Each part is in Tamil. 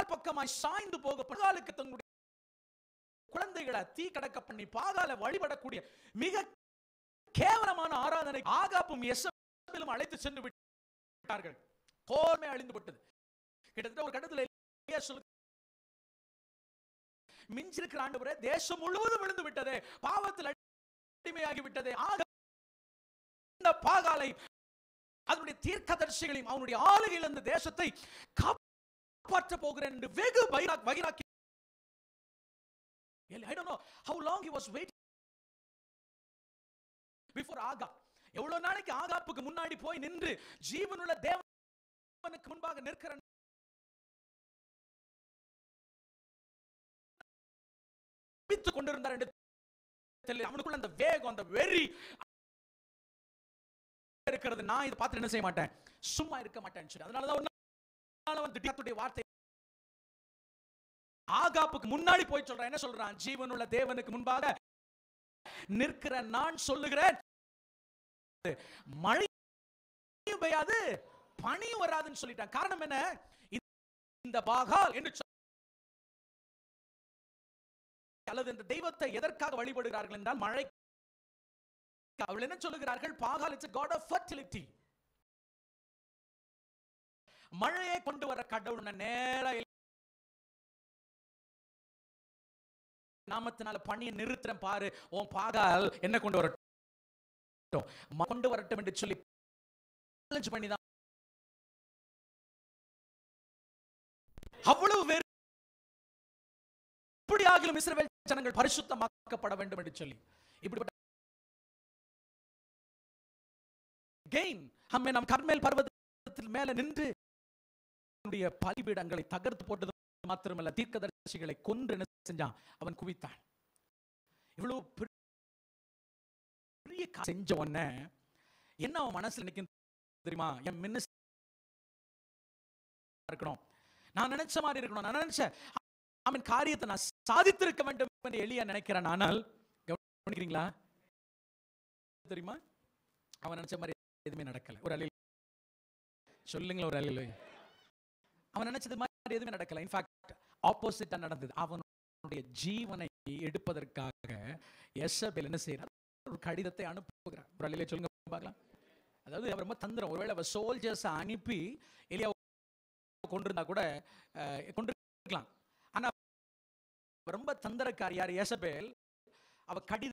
பாகால் பக்கமாய் சாய்ந்து போக பாகாலுக்கு தங்களுடைய குழந்தைகளை தீ கடக்க பண்ணி பாகால வழிபடக்கூடிய மிக கேவலமான ஆராதனை ஆகாப்பும் எசபேலும் அழைத்து சென்று விட்டார்கள் கோர்மை அழிந்து விட்டது கிட்டத்தட்ட ஒரு கட்டத்தில் எலியா சொல்லு மிஞ்சிருக்கிற ஆண்டவரே தேசம் முழுவதும் விழுந்து விட்டதே பாவத்தில் அடிமையாகி விட்டதே ஆக இந்த பாகாலை அதனுடைய தீர்க்கதரிசிகளையும் அவனுடைய ஆளுகையில் இந்த தேசத்தை காப்பாற்ற போகிறேன் என்று வெகு வைரா- வைராக்கி I don't know how long he was waiting before ஆகா எவ்வளவு நாளைக்கு ஆகாப்புக்கு முன்னாடி போய் நின்று ஜீவனுள்ள தேவனுக்கு முன்பாக நிற்கிற தப்பித்துக் கொண்டிருந்தார் என்று தெரியல அவனுக்குள்ள அந்த வேகம் அந்த வெறி இருக்கிறது நான் இதை பார்த்து என்ன செய்ய மாட்டேன் சும்மா இருக்க மாட்டேன்னு சொல்லி அதனாலதான் ஒரு நாள் அவன் திடீர்னுடைய வார்த்தை ஆகாப்புக்கு முன்னாடி போய் சொல்றான் என்ன சொல்றான் ஜீவனுள்ள தேவனுக்கு முன்பாக நிற்கிற நான் சொல்லுகிறேன் மழை பெய்யாது பனி வராதுன்னு சொல்லிட்டான் காரணம் என்ன இந்த பாகால் என்று சொல்- அல்லது இந்த தெய்வத்தை எதற்காக வழிபடுகிறார்கள் என்றால் மழை அவள் என்ன சொல்லுகிறார்கள் Baal it's god of fertility மழையை கொண்டு வர கடவுள் நேரா நாமத்தினால பணியை நிறுத்துறேன் பாரு உன் பாகால் என்ன கொண்டு வரட்டும் ம- கொண்டு வரட்டும் என்று சொல்லி challenge பண்ணி தான் அவ்வளவு வேறு எப்படியாகிலும் இஸ்ரவேல் ஜனங்கள் பரிசுத்தமாக்கப்பட வேண்டும் என்று சொல்லி இப்படிப்பட்ட கெயின் அம்மே நம் கர்மேல் பர்வதத்தில் மேல நின்று அவனுடைய பலிபீடங்களை தகர்த்து போட்டது மாத்திரமல்ல தீர்க்கதரிசிகளை கொன்று என்ன செஞ்சான் அவன் குவித்தான் இவ்வளவு பெரிய கா- செஞ்ச உடனே என்ன அவன் மனசுல நினைக்கும் தெரியுமா என் மினிஸ் இருக்கணும் நான் நினைச்ச மாதிரி இருக்கணும் நான் நினைச்ச அவன் காரியத்தை நான் சாதித்திருக்க வேண்டும் என்று எளியா நினைக்கிறேன் ஆனால் கவனிக்கிறீங்களா தெரியுமா அவன் நினைச்ச மாதிரி எதுவுமே நடக்கல ஒரு அலையில் சொல்லுங்களேன் ஒரு அலையில் அவன் நினைச்சது மாதிரி எதுவுமே நடக்கல இன்ஃபேக்ட் ஆப்போசிட்டா நடந்தது அவனுடைய ஜீவனை எடுப்பதற்காக எஸ்எபேல் என்ன செய்யறார் ஒரு கடிதத்தை அனுப்புகிறார் ஒரு அலையில சொல்லுங்க பார்க்கலாம் அதாவது அவர் ரொம்ப தந்திரம் ஒருவேளை அவர் சோல்ஜர்ஸ் அனுப்பி எலியா கொண்டிருந்தா கூட அஹ், கொண்டிருக்கலாம் ஆனா அவர் ரொம்ப தந்திரக்காரி யார் எசபேல் அவ கடிதம்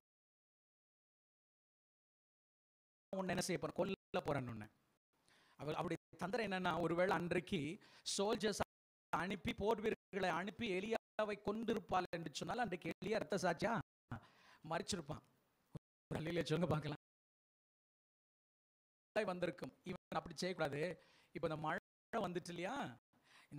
உன்னை என்ன செய்ய போற கொல்ல போறேன்னு உன்னை அவள் அவருடைய தந்திரம் என்னன்னா ஒருவேளை அன்றைக்கு சோல்ஜர்ஸ் அனுப்பி போர் வீரர்களை அனுப்பி எலியாவை கொண்டிருப்பாள் என்று சொன்னால் அன்றைக்கு எலியா ரத்த சாட்சியா மறிச்சிருப்பான் ஒரு அல்லையில சொல்லுங்க பார்க்கலாம் வந்திருக்கும் இவன் அப்படி செய்யக்கூடாது இப்போ இந்த மழை வந்துட்டு இல்லையா இந்த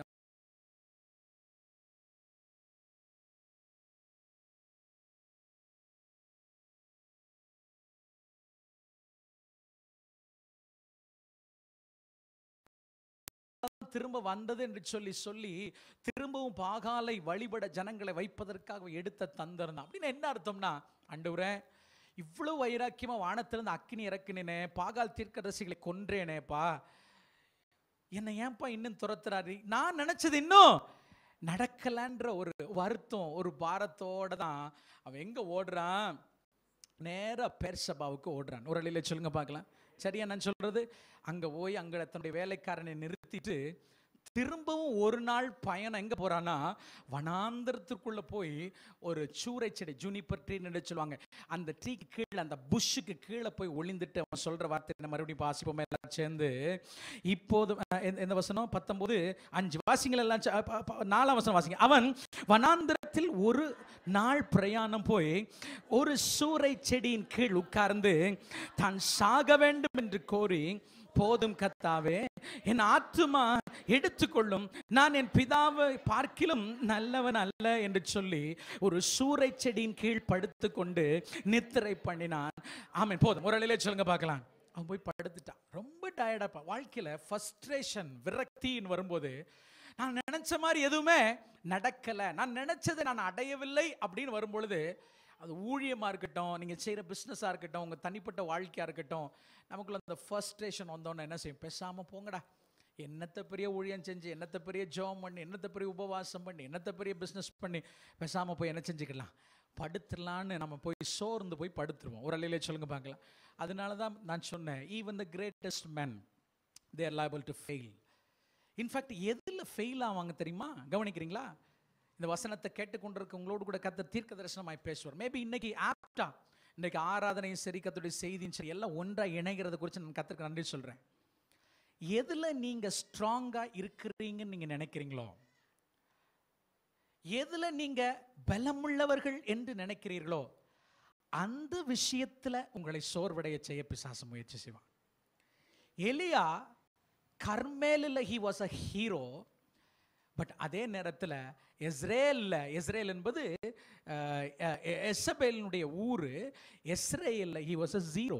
திரும்ப வந்தது என்று சொல்லி சொல்லி திரும்பவும் பாகாலை வழிபட ஜனங்களை வைப்பதற்காக எடுத்த தந்திரம் தான் அப்படின்னு என்ன அர்த்தம்னா ஆண்டவரே இவ்வளவு வைராக்கியமா வானத்திலிருந்து அக்கினி இறக்குனேனே பாகால் தீர்க்கதரிசிகளை கொன்றேனேப்பா என்னை ஏன்பா இன்னும் துரத்துறாரு நான் நினைச்சது இன்னும் நடக்கலன்ற ஒரு வருத்தம் ஒரு பாரத்தோட தான் அவன் எங்க ஓடுறான் நேரா பெர்சபாவுக்கு ஓடுறான் ஒரு அழியில சொல்லுங்க பார்க்கலாம் சரியா நான் சொல்றது அங்க போய் அங்க தன்னுடைய வேலைக்காரனை நிறுத்திட்டு திரும்பவும் ஒரு நாள் பயணம் எங்க போறான்னா வனாந்தரத்துக்குள்ள போய் ஒரு சூறை செடி ஜூனிப்பர் ட்ரீன்னு சொல்லுவாங்க அந்த ட்ரீக்கு கீழே அந்த புஷ்ஷுக்கு கீழே போய் ஒளிந்துட்டு அவன் சொல்ற வார்த்தை என்ன மறுபடியும் வாசிப்போமே எல்லாம் சேர்ந்து இப்போது அஹ், எந்த- எந்த வசனம் பத்தொன்பது அஞ்சு வாசிங்கள் எல்லாம் ச- ப- ப- நாலாம் வசனம் வாசிங்க அவன் வனாந்திரத்தில் ஒரு நாள் பிரயாணம் போய் ஒரு சூறை செடியின் கீழ் உட்கார்ந்து தான் சாக வேண்டும் என்று கோரி போதும் கத்தாவே என் ஆத்துமா எடுத்துக்கொள்ளும் நான் என் பிதாவை பார்க்கிலும் நல்லவன் அல்ல என்று சொல்லி ஒரு சூறை செடியின் கீழ் படுத்துக்கொண்டு நித்திரை பண்ணினான் ஆமென் போதும் ஒரு அலையிலே சொல்லுங்க பார்க்கலாம் அவன் போய் படுத்துட்டான் ரொம்ப டயர்டாப்பா வாழ்க்கையில ஃபஸ்ட்ரேஷன் விரக்தின்னு வரும்போது நான் நினைச்ச மாதிரி எதுவுமே நடக்கல நான் நினைச்சதை நான் அடையவில்லை அப்படின்னு வரும்பொழுது அது ஊழியமா இருக்கட்டும் நீங்க செய்யற பிசினஸா இருக்கட்டும் உங்க தனிப்பட்ட வாழ்க்கையா இருக்கட்டும் நமக்குள்ள அந்த ஃபர்ஸ்ட்ரேஷன் வந்தோன்னே என்ன செய்யும் பேசாம போங்கடா என்னத்த பெரிய ஊழியம் செஞ்சு என்னத்த பெரிய ஜோம் பண்ணி என்னத்த பெரிய உபவாசம் பண்ணி என்னத்த பெரிய பிஸ்னஸ் பண்ணி பேசாமல் போய் என்ன செஞ்சுக்கலாம் படுத்துடலான்னு நம்ம போய் சோர்ந்து போய் படுத்துருவோம் ஒரு அலையிலே சொல்லுங்க பார்க்கலாம் அதனால தான் நான் சொன்னேன் even the greatest men they're liable to fail in fact எதில் ஃபெயில் ஆவாங்க தெரியுமா கவனிக்கிறீங்களா இந்த வசனத்தை கேட்டுக்கொண்டிருக்க உங்களோடு கூட கத்த தீர்க்க தரிசனமாய் பேசுவார் மேபி இன்னைக்கு ஆப்டா இன்னைக்கு ஆராதனையும் சரி கத்துடைய செய்தியும் சரி எல்லாம் ஒன்றா இணைகிறத குறித்து நான் கத்திற்கு நன்றி சொல்கிறேன் எதில் நீங்கள் ஸ்ட்ராங்காக இருக்கிறீங்கன்னு நீங்கள் நினைக்கிறீங்களோ எதில் நீங்கள் பலமுள்ளவர்கள் என்று நினைக்கிறீர்களோ அந்த விஷயத்தில் உங்களை சோர்வடைய செய்ய பிசாசு முயற்சி செய்வான் எலியா கர்மேலில் he was a hero but அதே நேரத்தில் எஸ்ரேலில் எஸ்ரேல் என்பது அஹ், எ- எ- எசபேலினுடைய ஊர் எஸ்ரேலில் he was a zero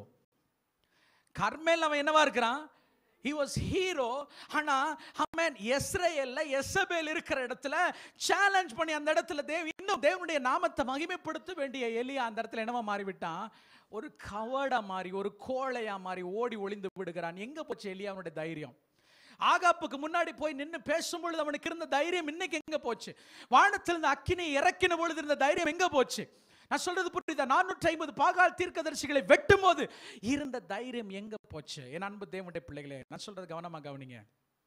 Carmel அவன் என்னவா இருக்கிறான் ஹி வாஸ் ஹீரோ ஆனா அவன் எஸ்ரேல்ல எசபேல் இருக்கிற இடத்துல சேலஞ்ச் பண்ணி அந்த இடத்துல தேவ இன்னும் தேவனுடைய நாமத்தை மகிமைப்படுத்த வேண்டிய எலியா அந்த இடத்துல என்னவா மாறிவிட்டான் ஒரு கவடா மாறி ஒரு கோழையா மாறி ஓடி ஒளிந்து விடுகிறான் எங்க போச்சு எலியாவுடைய தைரியம் ஆகாப்புக்கு முன்னாடி போய் நின்னு பேசும்பொழுது அவனுக்கு இருந்த தைரியம் இன்னைக்கு எங்க போச்சு வானத்திலிருந்து அக்கினி இறக்கின பொழுது இருந்த தைரியம் எங்க போச்சு நான் சொல்றது புரியுதா நானூற்றி ஐம்பது பாகால் தீர்க்கதரிசிகளை வெட்டும் போது இருந்த தைரியம் எங்க போச்சு என் அன்பு தேவனுடைய பிள்ளைகளே நான் சொல்றது கவனமா கவனிங்க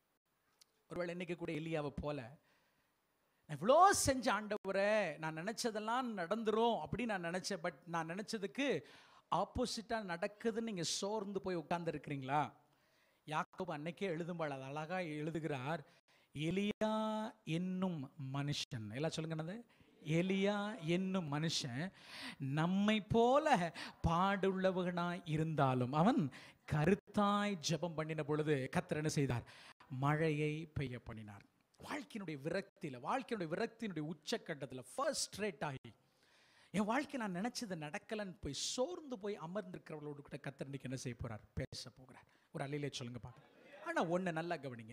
ஒருவேளை இன்னைக்கு கூட எலியாவை போல நான் இவ்வளோ செஞ்ச ஆண்டவரே நான் நினைச்சதெல்லாம் நடந்துரும் அப்படின்னு நான் நினைச்சேன் பட் நான் நினைச்சதுக்கு ஆப்போசிட்டா நடக்குதுன்னு நீங்க சோர்ந்து போய் உட்கார்ந்து இருக்கிறீங்களா யாக்கோபு அன்னைக்கே எழுதும்பாள் அது அழகா எழுதுகிறார் எலியா என்னும் மனுஷன் எல்லாம் சொல்லுங்க என்னது எலியா என்னும் மனுஷன் நம்மை போல பாடுள்ளவனாய் இருந்தாலும் அவன் கருத்தாய் ஜெபம் பண்ணின பொழுது கர்த்தர் என்ன செய்தார் மழையை பெய்ய பண்ணினார் வாழ்க்கையினுடைய விரக்தியில வாழ்க்கையினுடைய விரக்தியினுடைய உச்சக்கட்டத்தில் ஃபர்ஸ்ட் ரேட் ஆகி என் வாழ்க்கை நான் நினைச்சது நடக்கலன்னு போய் சோர்ந்து போய் அமர்ந்திருக்கிறவங்களோடு கூட கத்தர் இன்னைக்கு என்ன செய்ய போறார் பேச போகிறார் ஒரு அலையிலே சொல்லுங்க பார்க்கலாம் ஆனா ஒண்ணு நல்லா கவனிங்க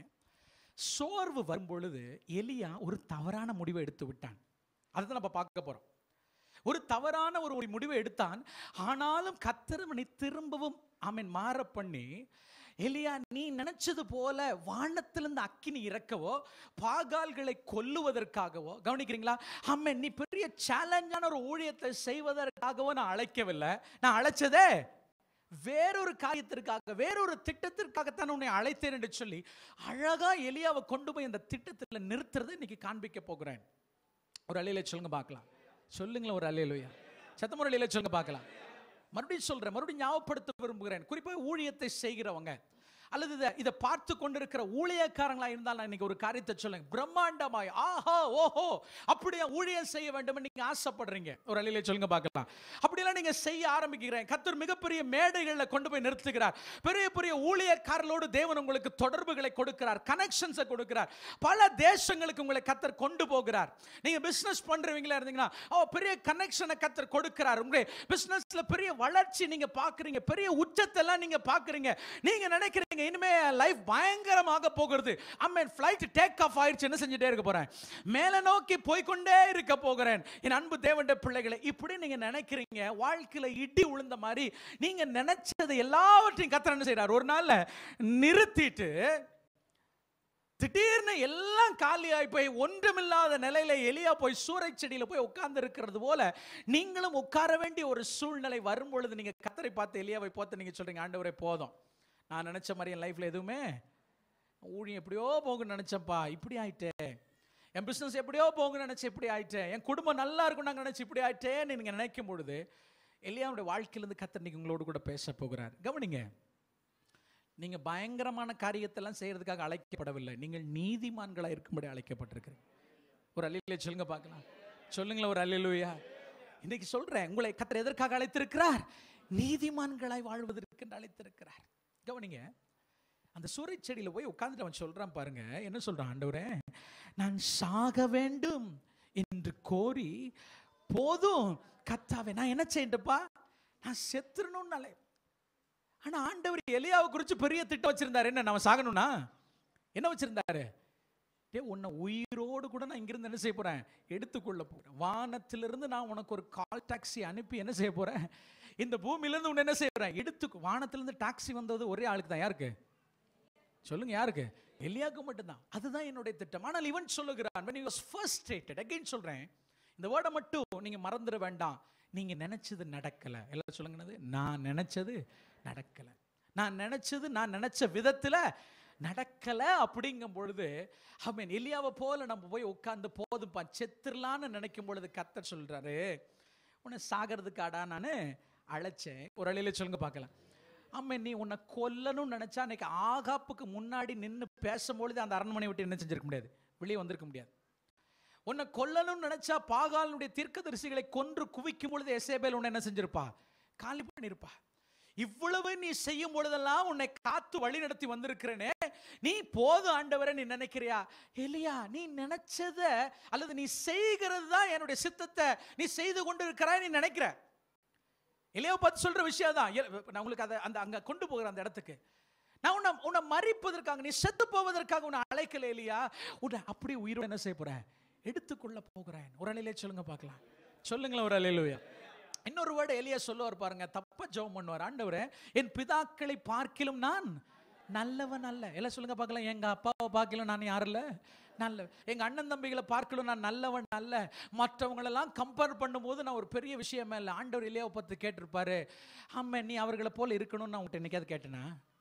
சோர்வு வரும்பொழுது எலியா ஒரு தவறான முடிவை எடுத்து விட்டான் அதை தான் நம்ம பார்க்க போறோம் ஒரு தவறான ஒரு ஒரு முடிவை எடுத்தான் ஆனாலும் கத்தரவனை திரும்பவும் அவன் மாற பண்ணி எலியா நீ நினைச்சது போல வானத்திலிருந்து அக்கினி இறக்கவோ பாகால்களை கொல்லுவதற்காகவோ கவனிக்கிறீங்களா அம்மன் நீ பெரிய சேலஞ்சான ஒரு ஊழியத்தை செய்வதற்காகவோ நான் அழைக்கவில்லை நான் அழைச்சதே வேறொரு காரியத்திற்காக வேறொரு திட்டத்திற்காகத்தான் உன்னை அழைத்தேன் என்று சொல்லி அழகா எலியாவை கொண்டு போய் அந்த திட்டத்தில் நிறுத்துறதை இன்னைக்கு காண்பிக்க போகிறேன் ஒரு அலையில சொல்லுங்க பார்க்கலாம் சொல்லுங்களேன் ஒரு அலையிலுயா சத்தமுறை அலையில சொல்லுங்க பார்க்கலாம் மறுபடியும் சொல்றேன் மறுபடியும் ஞாபகப்படுத்த விரும்புகிறேன் குறிப்பாக ஊழியத்தை செய்கிறவங்க அல்லது இதை இதை பார்த்து கொண்டிருக்கிற ஊழியக்காரங்களா இருந்தால் நான் இன்னைக்கு ஒரு காரியத்தை சொல்லுங்க பிரம்மாண்டமாய் ஆஹா ஓஹோ அப்படியே ஊழியம் செய்ய வேண்டும் நீங்க ஆசைப்படுறீங்க ஒரு அலையில சொல்லுங்க பார்க்கலாம் அப்படியெல்லாம் நீங்க செய்ய ஆரம்பிக்கிறேன் கத்தர் மிகப்பெரிய மேடைகளில் கொண்டு போய் நிறுத்துகிறார் பெரிய பெரிய ஊழியக்காரர்களோடு தேவன் உங்களுக்கு தொடர்புகளை கொடுக்கிறார் கனெக்ஷன்ஸை கொடுக்கிறார் பல தேசங்களுக்கு உங்களை கத்தர் கொண்டு போகிறார் நீங்க பிசினஸ் பண்றவங்களா இருந்தீங்கன்னா ஓ பெரிய கனெக்ஷனை கத்தர் கொடுக்கிறார் உங்க பிசினஸ்ல பெரிய வளர்ச்சி நீங்க பாக்குறீங்க பெரிய உச்சத்தை எல்லாம் நீங்க பாக்குறீங்க நீங்க நினைக்கிறீங்க இனிமே லைஃப் பயங்கரமாக போகிறது அம்மன் ஃபிளைட் டேக் ஆஃப் ஆயிடுச்சு என்ன செஞ்சுட்டே இருக்க போறேன் மேல நோக்கி போய்க்கொண்டே இருக்க போகிறேன் என் அன்பு தேவண்ட பிள்ளைகளை இப்படி நீங்க நினைக்கிறீங்க வாழ்க்கையில இடி உளுந்த மாதிரி நீங்க நினைச்சது எல்லாவற்றையும் கத்தர் என்ன செய்றார் ஒரு நாள்ல நிறுத்திட்டு திடீர்னு எல்லாம் காலியாய் போய் ஒன்றுமில்லாத நிலையில எலியா போய் சூறை செடியில போய் உட்கார்ந்து இருக்கிறது போல நீங்களும் உட்கார வேண்டிய ஒரு சூழ்நிலை வரும் பொழுது நீங்க கத்தரை பார்த்து எலியாவை பார்த்து நீங்க சொல்றீங்க ஆண்டவரே போதும் நான் நினைச்ச மாதிரி என் லைஃப்ல எதுவுமே ஊழியம் எப்படியோ போகும்னு நினைச்சேன்ப்பா இப்படி ஆயிட்டேன் என் பிசினஸ் எப்படியோ போகும்னு நினைச்சு இப்படி ஆயிட்டேன் என் குடும்பம் நல்லா இருக்கும் நாங்கள் நினைச்சு இப்படி ஆயிட்டேன்னு நீங்க நினைக்கும் பொழுது எலியாவுடைய வாழ்க்கையிலிருந்து கத்தர் நீங்க உங்களோடு கூட பேச போகிறார் கவனிங்க நீங்க பயங்கரமான காரியத்தெல்லாம் செய்யறதுக்காக அழைக்கப்படவில்லை நீங்கள் நீதிமான்களா இருக்கும்படி அழைக்கப்பட்டிருக்கிறீங்க ஒரு அல்லிலே சொல்லுங்க பார்க்கலாம் சொல்லுங்களேன் ஒரு அல்லிலுயா இன்னைக்கு சொல்றேன் உங்களை கத்தர் எதற்காக அழைத்திருக்கிறார் நீதிமான்களாய் வாழ்வதற்கு என்று அழைத்திருக்கிறார் கவனிங்க அந்த சூறை செடியில போய் உட்கார்ந்துட்டு அவன் சொல்றான் பாருங்க என்ன சொல்றான் ஆண்டவரே நான் சாக வேண்டும் என்று கோரி போதும் கத்தாவே நான் என்ன செய்யட்டுப்பா நான் செத்துறணும்னு அலை ஆனா ஆண்டவர் எலியாவை குறித்து பெரிய திட்டம் வச்சிருந்தாரு என்ன நம்ம சாகணும்னா என்ன வச்சிருந்தாரு டே உன்னை உயிரோடு கூட நான் இங்கிருந்து என்ன செய்ய போறேன் எடுத்துக்கொள்ள போறேன் வானத்திலிருந்து நான் உனக்கு ஒரு கால் டாக்ஸி அனுப்பி என்ன செய்ய போறேன் இந்த பூமியிலிருந்து உன்னை என்ன செய்ய போறேன் எடுத்து வானத்திலிருந்து டாக்ஸி வந்தது ஒரே ஆளுக்கு தான் யாருக்கு சொல்லுங்க யாருக்கு எலியாக்கு மட்டும்தான் அதுதான் என்னுடைய திட்டம் ஆனால் இவன் சொல்லுகிறான் when he was frustrated again சொல்றேன் இந்த வேர்டை மட்டும் நீங்க மறந்துட வேண்டாம் நீங்க நினைச்சது நடக்கல எல்லாம் சொல்லுங்க என்னது? நான் நினைச்சது நடக்கல நான் நினைச்சது நான் நினைச்ச விதத்துல நடக்கல அப்படிங்கும் பொழுது ஐ மீன் எலியாவை போல நம்ம போய் உட்கார்ந்து போதும்பா செத்துடலான்னு நினைக்கும் பொழுது கர்த்தர் சொல்றாரு உன்னை சாகிறதுக்காடா நான் அழைச்சேன் ஒரு அழையில சொல்லுங்க பார்க்கலாம் அம்மா நீ உன்னை கொல்லணும்னு நினைச்சா அன்னைக்கு ஆகாப்புக்கு முன்னாடி நின்று பேசும்பொழுது அந்த அரண்மனை விட்டு என்ன செஞ்சிருக்க முடியாது வெளியே வந்திருக்க முடியாது உன்னை கொல்லணும்னு நினைச்சா பாகாலனுடைய தீர்க்கதரிசிகளை கொன்று குவிக்கும் பொழுது எசேபேல் உன்னை என்ன செஞ்சிருப்பா காலி பண்ணிருப்பா இவ்வளவு நீ செய்யும் பொழுதெல்லாம் உன்னை காத்து வழி நடத்தி வந்திருக்கிறேனே நீ போதும் ஆண்டவரை நீ நினைக்கிறியா எலியா நீ நினைச்சத அல்லது நீ செய்கிறது தான் என்னுடைய சித்தத்தை நீ செய்து கொண்டு இருக்கிறாய் நீ நினைக்கிற எலியாவை பார்த்து சொல்ற விஷயம் தான் நான் உங்களுக்கு அதை அந்த அங்க கொண்டு போகிற அந்த இடத்துக்கு நான் உன்னை உன்னை மறிப்பதற்காக நீ செத்து போவதற்காக உன்னை அழைக்கல இல்லையா உன்னை அப்படி உயிரோட என்ன செய்ய போறேன் எடுத்துக்கொள்ள போகிறேன் ஒரு அலையிலே சொல்லுங்க பார்க்கலாம் சொல்லுங்களேன் ஒரு அலையிலுயா இன்னொரு வேர்டு எலியா சொல்லுவார் பாருங்க தப்பா ஜெபம் பண்ணுவார் ஆண்டவரே என் பிதாக்களை பார்க்கிலும் நான் நல்லவன் அல்ல எல்லாம் சொல்லுங்க பார்க்கலாம் எங்க அப்பாவை பார்க்கலும் நான் யாரும் இல்ல நல்ல எங்க அண்ணன் தம்பிகளை பார்க்கலும் நான் நல்லவன் அல்ல மற்றவங்களெல்லாம் கம்பேர் பண்ணும்போது நான் ஒரு பெரிய விஷயமே இல்லை ஆண்டவர் இல்லையா பார்த்து கேட்டிருப்பாரு ஆமா நீ அவர்களை போல இருக்கணும்னு நான் உன்கிட்ட என்னைக்காவது கேட்டேனா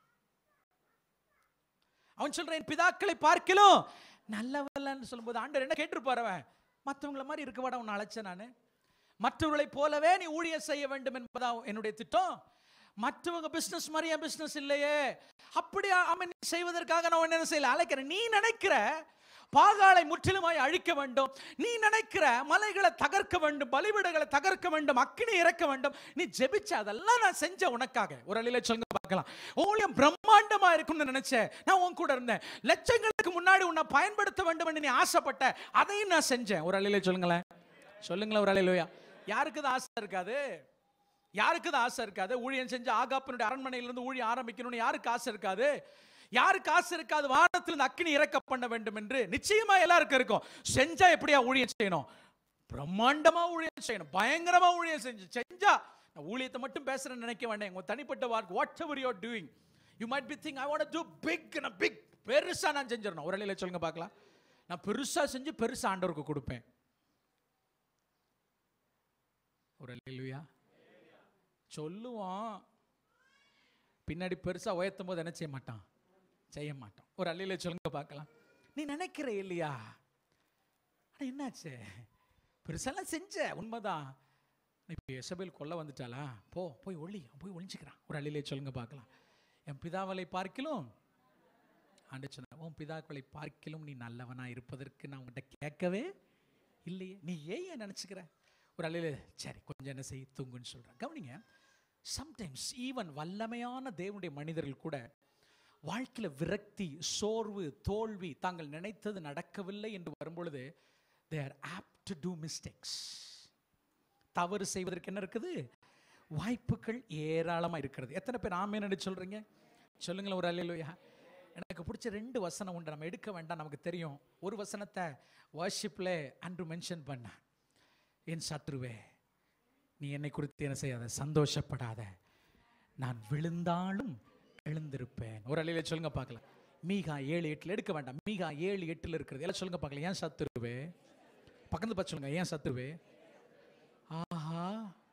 அவன் சொல்றேன் என் பிதாக்களை பார்க்கலும் நல்லவல்லன்னு சொல்லும்போது ஆண்டவர் என்ன கேட்டிருப்பார் அவன் மற்றவங்கள மாதிரி இருக்கவாட உன்னை அழைச்சேன் நான் மற்றவர்களைப் போலவே நீ ஊழியர் செய்ய வேண்டும் என்பதா என்னுடைய திட்டம் மற்றவங்க பிசினஸ் மாதிரி என் பிசினஸ் இல்லையே அப்படி அவன் நீ செய்வதற்காக நான் உன்னை என்ன செய்யல அழைக்கிறேன் நீ நினைக்கிற பாகாலை முற்றிலுமாய் அழிக்க வேண்டும் நீ நினைக்கிற மலைகளை தகர்க்க வேண்டும் பலிபீடங்களை தகர்க்க வேண்டும் அக்கினி இறக்க வேண்டும் நீ ஜெபிச்ச அதெல்லாம் நான் செஞ்ச உனக்காக ஒரு அழில சொல்லுங்க பார்க்கலாம் ஊழியம் பிரம்மாண்டமா இருக்கும்னு நினைச்சேன் நான் உன் கூட இருந்தேன் லட்சங்களுக்கு முன்னாடி உன்னை பயன்படுத்த வேண்டும் என்று நீ ஆசைப்பட்ட அதையும் நான் செஞ்சேன் ஒரு அழில சொல்லுங்களேன் சொல்லுங்களேன் ஒரு அழிலுயா யாருக்கு தான் ஆசை இருக்காது யாருக்கு தான் ஆசை இருக்காது ஊழியம் செஞ்சு ஆகாப்பனுடைய அரண்மனையிலிருந்து ஊழியம் ஆரம்பிக்கணும்னு யாருக்கு ஆசை இருக்காது யாருக்கு ஆசை இருக்காது வானத்திலிருந்து அக்கினி இறக்க பண்ண வேண்டும் என்று நிச்சயமா எல்லாருக்கும் இருக்கும் செஞ்சா எப்படியா ஊழியம் செய்யணும் பிரம்மாண்டமா ஊழியம் செய்யணும் பயங்கரமா ஊழியம் செஞ்சு செஞ்சா நான் ஊழியத்தை மட்டும் பேசுறேன்னு நினைக்க வேண்டாம் உங்க தனிப்பட்ட வார்த்தை whatever you doing you might be think I want to big big பெருசா நான் செஞ்சிடணும் ஒரு அலையில சொல்லுங்க பார்க்கலாம் நான் பெருசா செஞ்சு பெருசா ஆண்டவருக்கு கொடுப்பேன் ஒரு அலையிலுயா சொல்லுவான் பின்னாடி பெருசா உயர்த்தும் போது என்ன செய்ய மாட்டான் செய்ய மாட்டான் ஒரு அள்ளியில சொல்லுங்க பார்க்கலாம் நீ நினைக்கிற இல்லையா ஆனா என்னாச்சு பெருசெல்லாம் செஞ்ச உண்மைதான் இப்போ எசபேல் கொல்ல வந்துட்டாளா போ போய் ஒளி போய் ஒளிஞ்சுக்கிறான் ஒரு அள்ளியிலே சொல்லுங்க பார்க்கலாம் என் பிதாவலை பார்க்கிலும் ஆண்டு சொன்ன உன் பிதாக்களை பார்க்கிலும் நீ நல்லவனா இருப்பதற்கு நான் உன்கிட்ட கேட்கவே இல்லையே நீ ஏன் ஏன் நினச்சிக்கிற ஒரு அள்ளியில சரி கொஞ்சம் என்ன செய் தூங்குன்னு சொல்கிறேன் கவனிங்க சம்டைம்ஸ் ஈவன் வல்லமையான தேவனுடைய மனிதர்கள் கூட வாழ்க்கையில் விரக்தி சோர்வு தோல்வி தாங்கள் நினைத்தது நடக்கவில்லை என்று வரும்பொழுது they are apt to do mistakes தவறு செய்வதற்கு என்ன இருக்குது வாய்ப்புகள் ஏராளமாக இருக்கிறது எத்தனை பேர் ஆமேன்னு சொல்றீங்க சொல்லுங்களேன் ஒரு அல்லையா எனக்கு பிடிச்ச ரெண்டு வசனம் உண்டு நம்ம எடுக்க வேண்டாம் நமக்கு தெரியும் ஒரு வசனத்தை வர்ஷிப்ல அன்று மென்ஷன் பண்ண என் சத்ருவே நீ என்னை குறித்து என்ன செய்யாத சந்தோஷப்படாத நான் விழுந்தாலும் எழுந்திருப்பேன் ஒரு அலையில சொல்லுங்க பார்க்கலாம் மீகா ஏழு எட்டுல எடுக்க வேண்டாம் மீகா ஏழு எட்டுல இருக்கிறது எல்லாம் சொல்லுங்க பார்க்கலாம் ஏன் சத்துருவே பக்கத்து பார்த்து சொல்லுங்க ஏன் சத்துருவே ஆஹா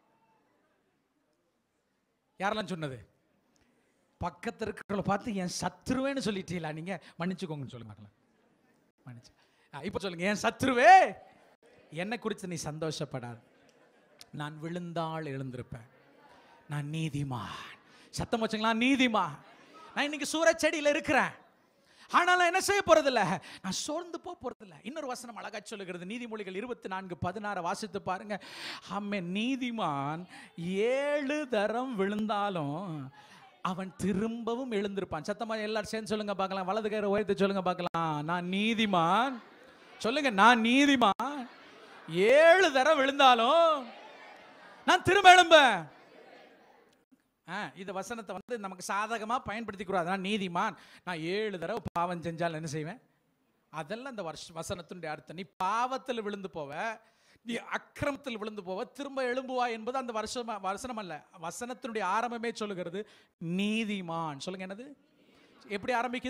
யாரெல்லாம் சொன்னது பக்கத்துல இருக்கிறவங்கள பார்த்து என் சத்துருவேன்னு சொல்லிட்டீங்களா நீங்க மன்னிச்சுக்கோங்கன்னு சொல்லுங்க பார்க்கலாம் மன்னிச்சு ஆ, இப்போ சொல்லுங்க என் சத்துருவே என்னை குறித்து நீ சந்தோஷப்படாத நான் விழுந்தால் எழுந்திருப்பேன் நான் நீதிமான் சத்தம் வச்சுங்களா நீதிமான் நான் இன்னைக்கு சூரச்செடியில் இருக்கிறேன் ஆனாலும் என்ன செய்ய போறதில்ல நான் சோர்ந்து போக போறதில்ல இன்னொரு வசனம் அழகா சொல்லுகிறது நீதிமொழிகள் இருபத்தி நான்கு பதினாறு வாசித்து பாருங்க அம்மே நீதிமான் ஏழு தரம் விழுந்தாலும் அவன் திரும்பவும் எழுந்திருப்பான் சத்தமா எல்லாரும் சேர்ந்து சொல்லுங்க பார்க்கலாம் வலது கயிறு உயர்த்து சொல்லுங்க பார்க்கலாம் நான் நீதிமான் சொல்லுங்க நான் நீதிமான் ஏழு தரம் விழுந்தாலும் நான் திரும்ப எழும்பேன் ஆ இந்த வசனத்தை வந்து நமக்கு சாதகமாக பயன்படுத்திக்கூடாது நான் நீதிமான் நான் ஏழு தடவை பாவம் செஞ்சால் என்ன செய்வேன் அதெல்லாம் இந்த வருஷ வசனத்தினுடைய அர்த்தம் நீ பாவத்தில் விழுந்து போவ நீ அக்கிரமத்தில் விழுந்து போவ திரும்ப எழும்புவா என்பது அந்த வருஷம் வசனம் அல்ல வசனத்தினுடைய ஆரம்பமே சொல்லுகிறது நீதிமான் சொல்லுங்க என்னது எப்படி ஆரம்பிக்குது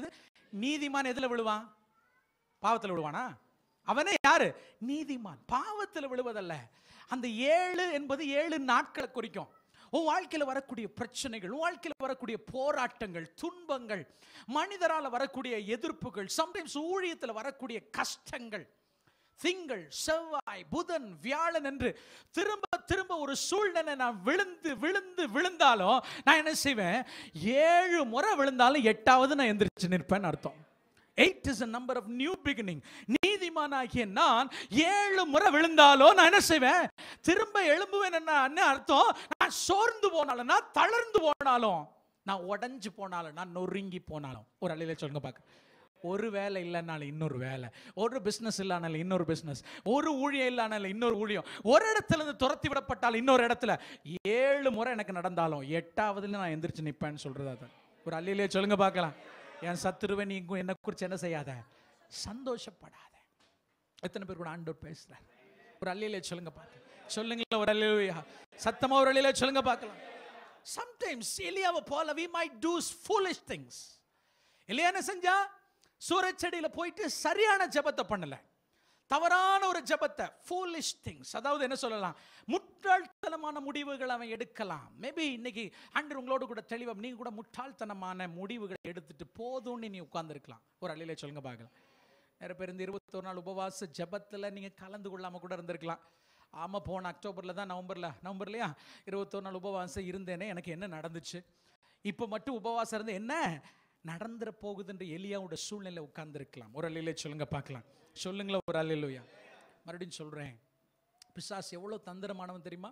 நீதிமான் எதுல விழுவான் பாவத்துல விழுவானா அவனே யாரு நீதிமான் பாவத்துல விழுவதல்ல அந்த ஏழு என்பது ஏழு நாட்களை குறிக்கும் உன் வாழ்க்கையில வரக்கூடிய பிரச்சனைகள் உன் வாழ்க்கையில வரக்கூடிய போராட்டங்கள் துன்பங்கள் மனிதரால வரக்கூடிய எதிர்ப்புகள் சம்டைம்ஸ் ஊழியத்துல வரக்கூடிய கஷ்டங்கள் திங்கள் செவ்வாய் புதன் வியாழன் என்று திரும்ப திரும்ப ஒரு சூழ்நிலை நான் விழுந்து விழுந்து விழுந்தாலும் நான் என்ன செய்வேன் ஏழு முறை விழுந்தாலும் எட்டாவது நான் எந்திரிச்சு நிற்பேன்னு அர்த்தம் eight is a number of new beginning நீதிமானாகிய நான் ஏழு முறை விழுந்தாலும் நான் என்ன செய்வேன் திரும்ப எழும்புவேன் என்ன என்ன அர்த்தம் நான் சோர்ந்து போனாலும் நான் தளர்ந்து போனாலும் நான் உடைஞ்சு போனாலும் நான் நொறுங்கி போனாலும் ஒரு அலையில சொல்லுங்க பார்க்க ஒரு வேலை இல்லைனாலும் இன்னொரு வேலை ஒரு பிஸ்னஸ் இல்லைனாலும் இன்னொரு பிஸ்னஸ் ஒரு ஊழியம் இல்லைனாலும் இன்னொரு ஊழியம் ஒரு இடத்துல இருந்து துரத்தி விடப்பட்டால் இன்னொரு இடத்துல ஏழு முறை எனக்கு நடந்தாலும் எட்டாவதுல நான் எந்திரிச்சு நிற்பேன்னு சொல்றது அது ஒரு அல்லிலே சொல்லுங்க பார்க்கலாம் என் சத்துருவை நீ என்ன குறித்து என்ன செய்யாத சந்தோஷப்படாத எத்தனை பேர் கூட ஆண்டவர் பேசுறார் ஒரு அல்லிலே சொல்லுங்க பார்க்கலாம் சொல்லுங்களேன் ஒரு அல்லையா சத்தமா ஒரு அல்லிலே சொல்லுங்க பார்க்கலாம் சம்டைம்ஸ் எலியாவை போல we might do foolish things எலியா என்ன செஞ்சா சூரச்செடியில போயிட்டு சரியான ஜெபத்தை பண்ணல தவறான ஒரு ஜெபத்தை ஃபூலிஷ் திங்ஸ் அதாவது என்ன சொல்லலாம் முட்டாள்தனமான முடிவுகள் அவன் எடுக்கலாம் மேபி இன்னைக்கு அன்று உங்களோட கூட தெளிவா நீங்க கூட முட்டாள்தனமான முடிவுகளை எடுத்துட்டு போதும்னு நீ உட்கார்ந்துருக்கலாம் ஒரு அள்ளியில சொல்லுங்க பார்க்கலாம் நிறைய பேர் இந்த இருபத்தொரு நாள் உபவாச ஜெபத்துல நீங்க கலந்து கொள்ளாம கூட இருந்திருக்கலாம் ஆமா போன அக்டோபர்ல தான் நவம்பர்ல நவம்பர்லையா இருபத்தொரு நாள் உபவாசம் இருந்தேனே எனக்கு என்ன நடந்துச்சு இப்போ மட்டும் உபவாசம் இருந்து என்ன நடந்துற போகுதுன்ற எலியாவோட சூழ்நிலை உட்கார்ந்துருக்கலாம் ஒரு அலையில சொல்லுங்க பார்க்கலாம் சொல்லுங்களேன் ஒரு அலையிலுயா மறுபடியும் சொல்றேன் பிசாஸ் எவ்வளோ தந்திரமானவன் தெரியுமா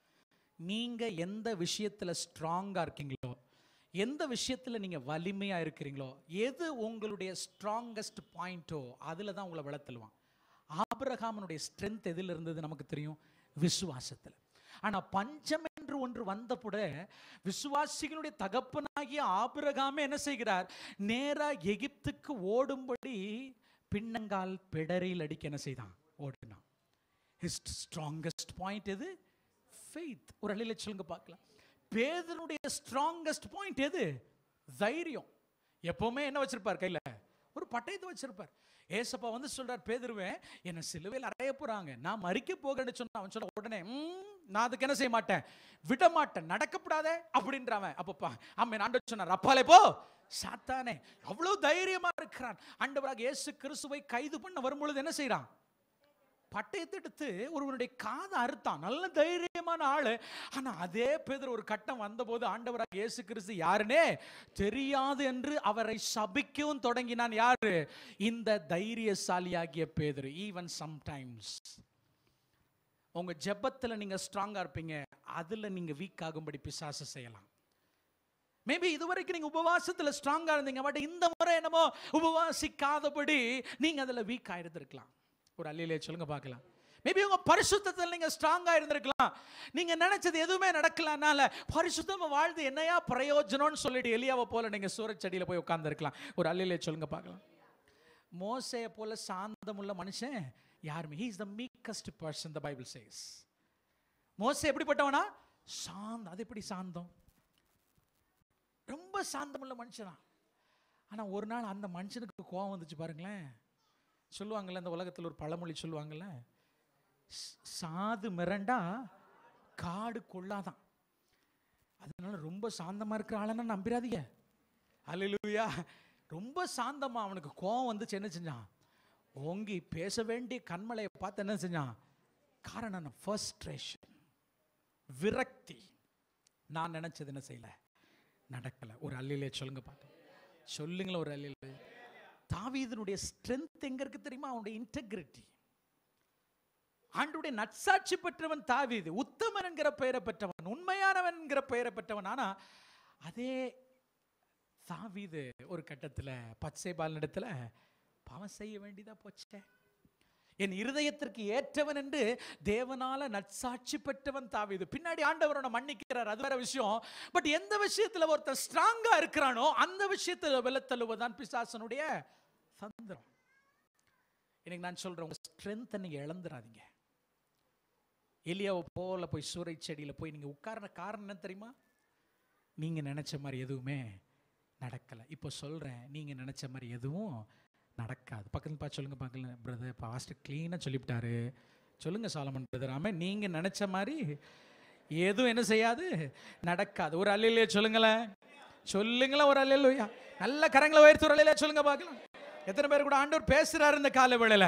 நீங்க எந்த விஷயத்துல ஸ்ட்ராங்கா இருக்கீங்களோ எந்த விஷயத்துல நீங்க வலிமையா இருக்கிறீங்களோ எது உங்களுடைய ஸ்ட்ராங்கஸ்ட் பாயிண்டோ அதுல தான் உங்களை வளர்த்தலுவான் ஆபிரகாமனுடைய ஸ்ட்ரென்த் எதில் இருந்தது நமக்கு தெரியும் விசுவாசத்துல ஆனா பஞ்சம் என்று ஒன்று வந்தபோட விசுவாசிகளுடைய தகப்பனாகிய ஆபிரகாமே என்ன செய்கிறார் நேரா எகிப்துக்கு ஓடும்படி பின்னங்கால் பிடரில் அடிக்க என்ன செய்தான் ஓடினான் ஹிஸ் ஸ்ட்ராங்கஸ்ட் பாயிண்ட் எது ஃபெய்த் ஒரு அழில சொல்லுங்க பார்க்கலாம் பேதனுடைய ஸ்ட்ராங்கஸ்ட் பாயிண்ட் எது தைரியம் எப்பவுமே என்ன வச்சிருப்பார் கையில ஒரு பட்டயத்தை வச்சிருப்பார் ஏசப்பா வந்து சொல்றார் பேதுருவேன் என்ன சிலுவையில் அறைய போறாங்க நான் மறிக்க போகிறேன்னு சொன்னா அவன் சொல்ல உடனே "ம், நான் அதுக்கு என்ன செய்ய மாட்டேன் விட மாட்டேன் நடக்கப்படாதே அப்படின்றவன் அப்பப்பா அம்மே ஆண்டவர் சொன்னார் அப்பாலே போ சாத்தானே அவ்வளவு தைரியமா இருக்கிறான் ஆண்டவராக இயேசு கிறிஸ்துவை கைது பண்ண வரும்பொழுது என்ன செய்றான் பட்டயத்தை எடுத்து ஒருவனுடைய காதை அறுத்தான் நல்ல தைரியமான ஆளு ஆனா அதே பேதர் ஒரு கட்டம் வந்தபோது ஆண்டவராக இயேசு கிறிஸ்து யாருனே தெரியாது என்று அவரை சபிக்கவும் தொடங்கினான் யாரு இந்த தைரியசாலியாகிய பேதர் ஈவன் சம்டைம்ஸ் உங்க ஜெபத்துல நீங்க ஸ்ட்ராங்கா இருப்பீங்க அதுல நீங்க வீக் ஆகும்படி பிசாசு செய்யலாம் மேபி இதுவரைக்கும் நீங்க உபவாசத்துல ஸ்ட்ராங்கா இருந்தீங்க பட் இந்த முறை என்னமோ உபவாசிக்காதபடி நீங்க அதுல வீக் ஆயிருந்திருக்கலாம் ஒரு அல்லிலே சொல்லுங்க பார்க்கலாம் மேபி உங்க பரிசுத்தத்தில் நீங்க ஸ்ட்ராங்கா இருந்திருக்கலாம் நீங்க நினைச்சது எதுவுமே நடக்கலனால பரிசுத்தமா வாழ்ந்து என்னையா பிரயோஜனம்னு சொல்லிட்டு எலியாவை போல நீங்க சூரச்செடியில போய் உட்கார்ந்துருக்கலாம் ஒரு அல்லிலே சொல்லுங்க பார்க்கலாம் மோசையை போல சாந்தமுள்ள மனுஷன் யாருமே he is the meekest person the Bible says மோசே எப்படிப்பட்டவனா சாந்தம் அது எப்படி சாந்தம் ரொம்ப சாந்தமுள்ள மனுஷனா ஆனா ஒரு நாள் அந்த மனுஷனுக்கு கோபம் வந்துச்சு பாருங்களேன் சொல்லுவாங்கல்ல இந்த உலகத்துல ஒரு பழமொழி சொல்லுவாங்கல்ல "ஸ்- சாது மிரண்டா காடு கொள்ளாதான் அதனால ரொம்ப சாந்தமா இருக்கிற ஆளன்னா நம்பிராதீங்க அல்லேலூயா ரொம்ப சாந்தமா அவனுக்கு கோவம் வந்துச்சு என்ன செஞ்சான் ஓங்கி பேச வேண்டிய கண்மலையை பார்த்து என்ன செஞ்சான் காரணம் ஃபர்ஸ்ட்ரேஷன் விரக்தி நான் நினைச்சது என்ன செய்யல நடக்கல ஒரு அல்லிலே சொல்லுங்க பார்த்து சொல்லுங்களேன் ஒரு அல்லிலே தாவீதனுடைய ஸ்ட்ரென்த் எங்க இருக்கு தெரியுமா அவனுடைய இன்டெகிரிட்டி ஆண்டுடைய நற்சாட்சி பெற்றவன் தாவீது உத்தமன் என்கிற பெயரை பெற்றவன் உண்மையானவன் என்கிற பெயரை பெற்றவன் ஆனா அதே தாவீது ஒரு கட்டத்துல பச்சை பாலனிடத்துல பாவம் செய்ய வேண்டியதா போச்சே என் இருதயத்திற்கு ஏற்றவன் என்று தேவனால நற்சாட்சி பெற்றவன் தாவீது பின்னாடி ஆண்டவரோட மன்னிக்கிறார் அது வேற விஷயம் பட் எந்த விஷயத்துல ஒருத்தன் ஸ்ட்ராங்கா இருக்கிறானோ அந்த விஷயத்துல வெள்ளத்தழுவதான் பிசாசனுடைய தந்திரம் எனக்கு நான் சொல்றேன் உங்க ஸ்ட்ரென்த்தை நீங்க இழந்துடாதீங்க எலியாவை போல போய் சூறை செடியில போய் நீங்க உட்கார்ன காரணம் என்ன தெரியுமா நீங்க நினைச்ச மாதிரி எதுவுமே நடக்கலை இப்போ சொல்கிறேன் நீங்கள் நினச்ச மாதிரி எதுவும் நடக்காது பக்கத்தில் பார்த்து சொல்லுங்க பார்க்கல பிரதர் பாஸ்ட் க்ளீனாக சொல்லிவிட்டாரு சொல்லுங்க சாலமன் பிரதர் ஆமாம் நீங்கள் நினச்ச மாதிரி எதுவும் என்ன செய்யாது நடக்காது ஒரு அல்லையிலே சொல்லுங்களேன் சொல்லுங்களேன் ஒரு அல்லையா நல்ல கரங்களை உயர்த்தி ஒரு அல்லையிலே சொல்லுங்க பார்க்கலாம் எத்தனை பேர் கூட ஆண்டவர் பேசுறாரு இந்த கால வேளையில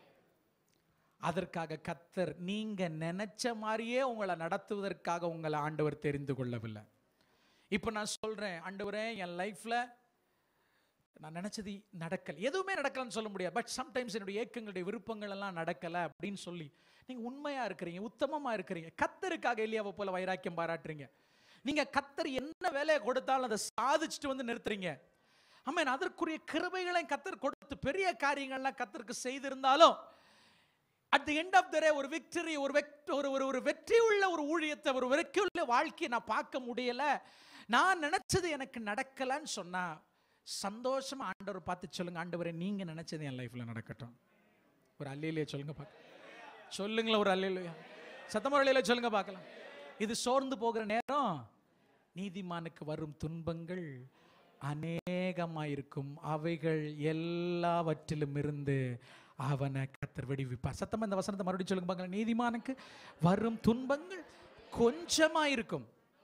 அதற்காக கத்தர் நீங்க நினைச்ச மாதிரியே உங்களை நடத்துவதற்காக உங்களை ஆண்டவர் தெரிந்து கொள்ளவில்லை இப்போ நான் சொல்றேன் ஆண்டவரே என் லைஃப்ல நான் நினைச்சது நடக்கல எதுவுமே நடக்கலன்னு சொல்ல முடியாது பட் சம்டைம்ஸ் என்னுடைய ஏக்கங்களுடைய விருப்பங்கள் எல்லாம் நடக்கல அப்படின்னு சொல்லி நீங்க உண்மையா இருக்கிறீங்க உத்தமமா இருக்கிறீங்க கத்தருக்காக எலியாவை போல வைராக்கியம் பாராட்டுறீங்க நீங்க கத்தர் என்ன வேலையை கொடுத்தாலும் அதை சாதிச்சுட்டு வந்து நிறுத்துறீங்க ஆமாம் அதற்குரிய கிருபைகளை கத்தர் கொடுத்து பெரிய காரியங்கள்லாம் கத்தருக்கு செய்திருந்தாலும் at the end of the day ஒரு விக்டரி ஒரு வெக் ஒரு ஒரு ஒரு வெற்றி உள்ள ஒரு ஊழியத்தை ஒரு வெற்றி உள்ள வாழ்க்கையை நான் பார்க்க முடியல நான் நினைச்சது எனக்கு நடக்கலன்னு சொன்னா சந்தோஷமா ஆண்டவர் பார்த்து சொல்லுங்க ஆண்டவரே நீங்க நினைச்சது என் லைஃப்ல நடக்கட்டும் ஒரு அல்லையிலே சொல்லுங்க பார்க்க சொல்லுங்களேன் ஒரு அல்லையிலையா சத்தமா அல்லையில சொல்லுங்க பார்க்கலாம் இது சோர்ந்து போகிற நேரம் நீதிமானுக்கு வரும் துன்பங்கள் அநேகமாயிருக்கும் அவைகள் எல்லாவற்றிலும் இருந்து அவனை கத்தர் விடுவிப்பார் சத்தமா இந்த வசனத்தை மறுபடியும் சொல்லுங்க பார்க்கலாம் நீதிமானுக்கு வரும் துன்பங்கள் கொஞ்சமா இருக்கும்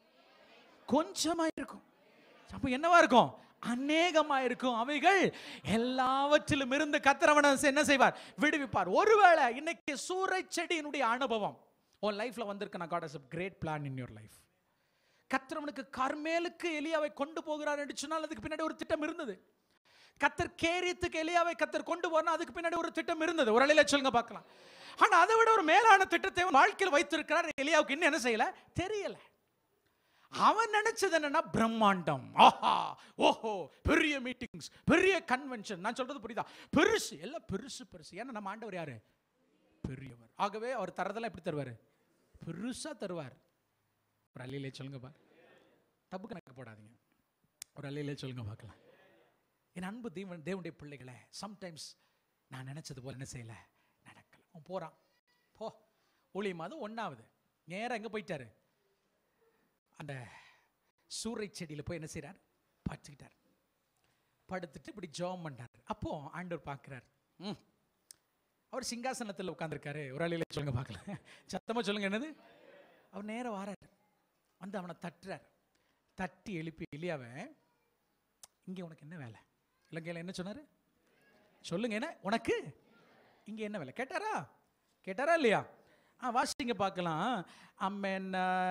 கொஞ்சமா இருக்கும் அப்போ என்னவா இருக்கும் அநேகமா இருக்கும் அவைகள் எல்லாவற்றிலும் இருந்து கத்திரவன என்ன செய்வார் விடுவிப்பார் ஒருவேளை இன்னைக்கு சூறை செடியினுடைய அனுபவம் உன் லைஃப்ல வந்திருக்கு நான் God great plan in your life கத்திரவனுக்கு கர்மேலுக்கு எலியாவை கொண்டு போகிறார் என்று சொன்னால் அதுக்கு பின்னாடி ஒரு திட்டம் இருந்தது கத்தர் கேரியத்துக்கு எலியாவை கத்தர் கொண்டு போனா அதுக்கு பின்னாடி ஒரு திட்டம் இருந்தது ஒரு அலையில சொல்லுங்க பார்க்கலாம் ஆனா அதை விட ஒரு மேலான திட்டத்தை அவன் வாழ்க்கையில் வைத்திருக்கிறார் எலியாவுக்கு இன்னும் என்ன செய்யல தெரியல அவன் நினைச்சது என்னன்னா பிரம்மாண்டம் ஆஹா ஓஹோ பெரிய மீட்டிங்ஸ் பெரிய கன்வென்ஷன் நான் சொல்றது புரியுதா பெருசு எல்லாம் பெருசு பெருசு ஏன்னா நம்ம ஆண்டவர் யாரு பெரியவர் ஆகவே அவர் தரதெல்லாம் எப்படி தருவார் பெருசா தருவார் ஒரு அள்ளியிலே சொல்லுங்க பார் தப்பு கணக்கு போடாதீங்க ஒரு அள்ளியிலே சொல்லுங்க பார்க்கலாம் என் அன்பு தேவன் தேவனுடைய பிள்ளைகளை சம்டைம்ஸ் நான் நினைச்சது போல என்ன செய்யல நடக்கல அவன் போறான் போ ஊழிய மாதம் ஒன்றாவது நேராக எங்கே போயிட்டாரு அந்த சூறை செடியில் போய் என்ன செய்கிறார் படுத்துக்கிட்டார் படுத்துட்டு இப்படி ஜோம் பண்ணார் அப்போ ஆண்டவர் பார்க்குறார் ம் அவர் சிங்காசனத்தில் உட்காந்துருக்காரு ஒரு அழியில சொல்லுங்க பார்க்கல சத்தமாக சொல்லுங்க என்னது அவர் நேரம் வாரார் வந்து அவனை தட்டுறார் தட்டி எழுப்பி எலியாவன் இங்கே உனக்கு என்ன வேலை இலங்கையில் என்ன சொன்னார் சொல்லுங்க என்ன உனக்கு இங்கே என்ன வேலை கேட்டாரா கேட்டாரா இல்லையா ஆ வாசிங்க பார்க்கலாம் அம்மன்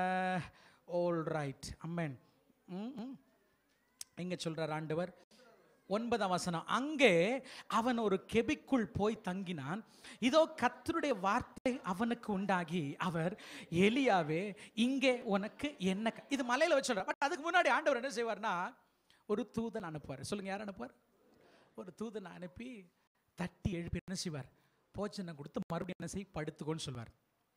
ஓல் ரைட் அம்மன் ம் இங்கே சொல்கிறார் ஆண்டவர் ஒன்பதாம் வசனம் அங்கே அவன் ஒரு கெபிக்குள் போய் தங்கினான் இதோ கத்தருடைய வார்த்தை அவனுக்கு உண்டாகி அவர் எலியாவே இங்கே உனக்கு என்ன க-" இது மலையில வச்சு பட் அதுக்கு முன்னாடி ஆண்டவர் என்ன செய்வார்னா ஒரு தூதன் அனுப்புவார் சொல்லுங்க யார் அனுப்புவார் ஒரு தூதனை அனுப்பி தட்டி எழுப்பி என்ன செய்வார் போச்சனை கொடுத்து மறுபடியும் என்ன செய் படுத்துக்கோன்னு சொல்வார்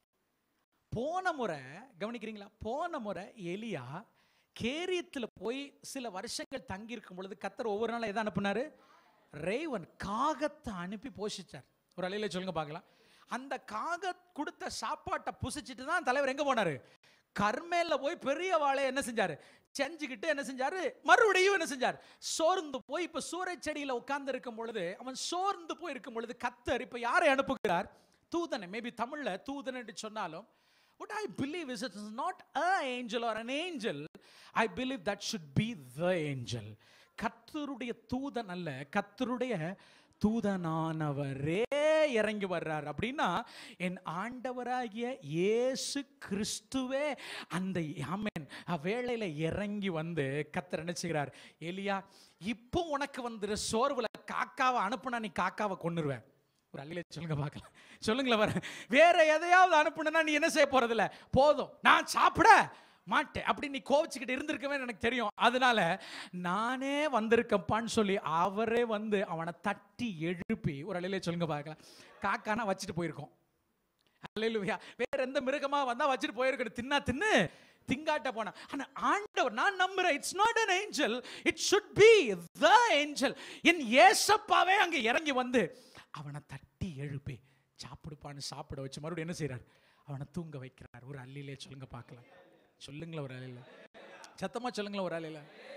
போன முறை கவனிக்கிறீங்களா போன முறை எலியா கேரியத்தில் போய் சில வருஷங்கள் தங்கியிருக்கும் பொழுது கத்தர் ஒவ்வொரு நாளும் எதை அனுப்புனாரு ரேவன் காகத்தை அனுப்பி போஷிச்சார் ஒரு அலையில சொல்லுங்க பார்க்கலாம் அந்த காகத் கொடுத்த சாப்பாட்டை புசிச்சிட்டு தான் தலைவர் எங்க போனாரு கர்மேல போய் பெரிய வாழையை என்ன செஞ்சாரு செஞ்சுக்கிட்டு என்ன செஞ்சாரு மறுபடியும் என்ன செஞ்சார் சோர்ந்து போய் இப்ப சூறை செடியில உட்கார்ந்து இருக்கும் பொழுது அவன் சோர்ந்து போய் இருக்கும் பொழுது கத்தர் இப்ப யாரை அனுப்புகிறார் தூதனை மேபி தமிழ்ல தூதன் என்று சொன்னாலும் What I believe is it is not a angel or an angel. I believe that should be the angel. கர்த்தருடைய தூதன் அல்ல கர்த்தருடைய தூதனானவரே இறங்கி வர்றார் அப்படின்னா என் ஆண்டவராகிய இயேசு கிறிஸ்துவே அந்த ஆமென் வேளையில இறங்கி வந்து கத்தர் என்ன செய்கிறார் எலியா இப்போ உனக்கு வந்துரு சோர்வுல காக்காவை அனுப்புனா நீ காக்காவை கொன்னுருவேன் ஒரு அள்ளில சொல்லுங்க பார்க்கலாம் சொல்லுங்களேன் வர வேற எதையாவது அனுப்புனா நீ என்ன செய்ய போறதில்ல போதும் நான் சாப்பிட மாட்டேன் அப்படி நீ கோவிச்சுக்கிட்டு இருந்திருக்கவே எனக்கு தெரியும் அதனால நானே வந்திருக்கப்பான்னு சொல்லி அவரே வந்து அவனை தட்டி எழுப்பி ஒரு அள்ளில சொல்லுங்க பார்க்கலாம் காக்கானா வச்சுட்டு போயிருக்கோம் அல்லேலூயா வேற எந்த மிருகமா வந்தா வச்சுட்டு போயிருக்கணும் தின்னா தின்னு திங்காட்ட போனா ஆனா ஆண்டவர் நான் நம்புறேன் it's not an angel it should be the angel என் ஏசப்பாவே அங்க இறங்கி வந்து அவனை தட்டி எழுப்பி சாப்பிடுப்பான்னு சாப்பிட வச்சு மறுபடியும் என்ன செய்றார் அவனை தூங்க வைக்கிறார் ஒரு அள்ளிலே சொல்லுங்க பார்க்கலாம் சொல்லுங்களேன் ஒரு அள்ளில சத்தமா சொல்லுங்களேன் ஒரு அள்ளில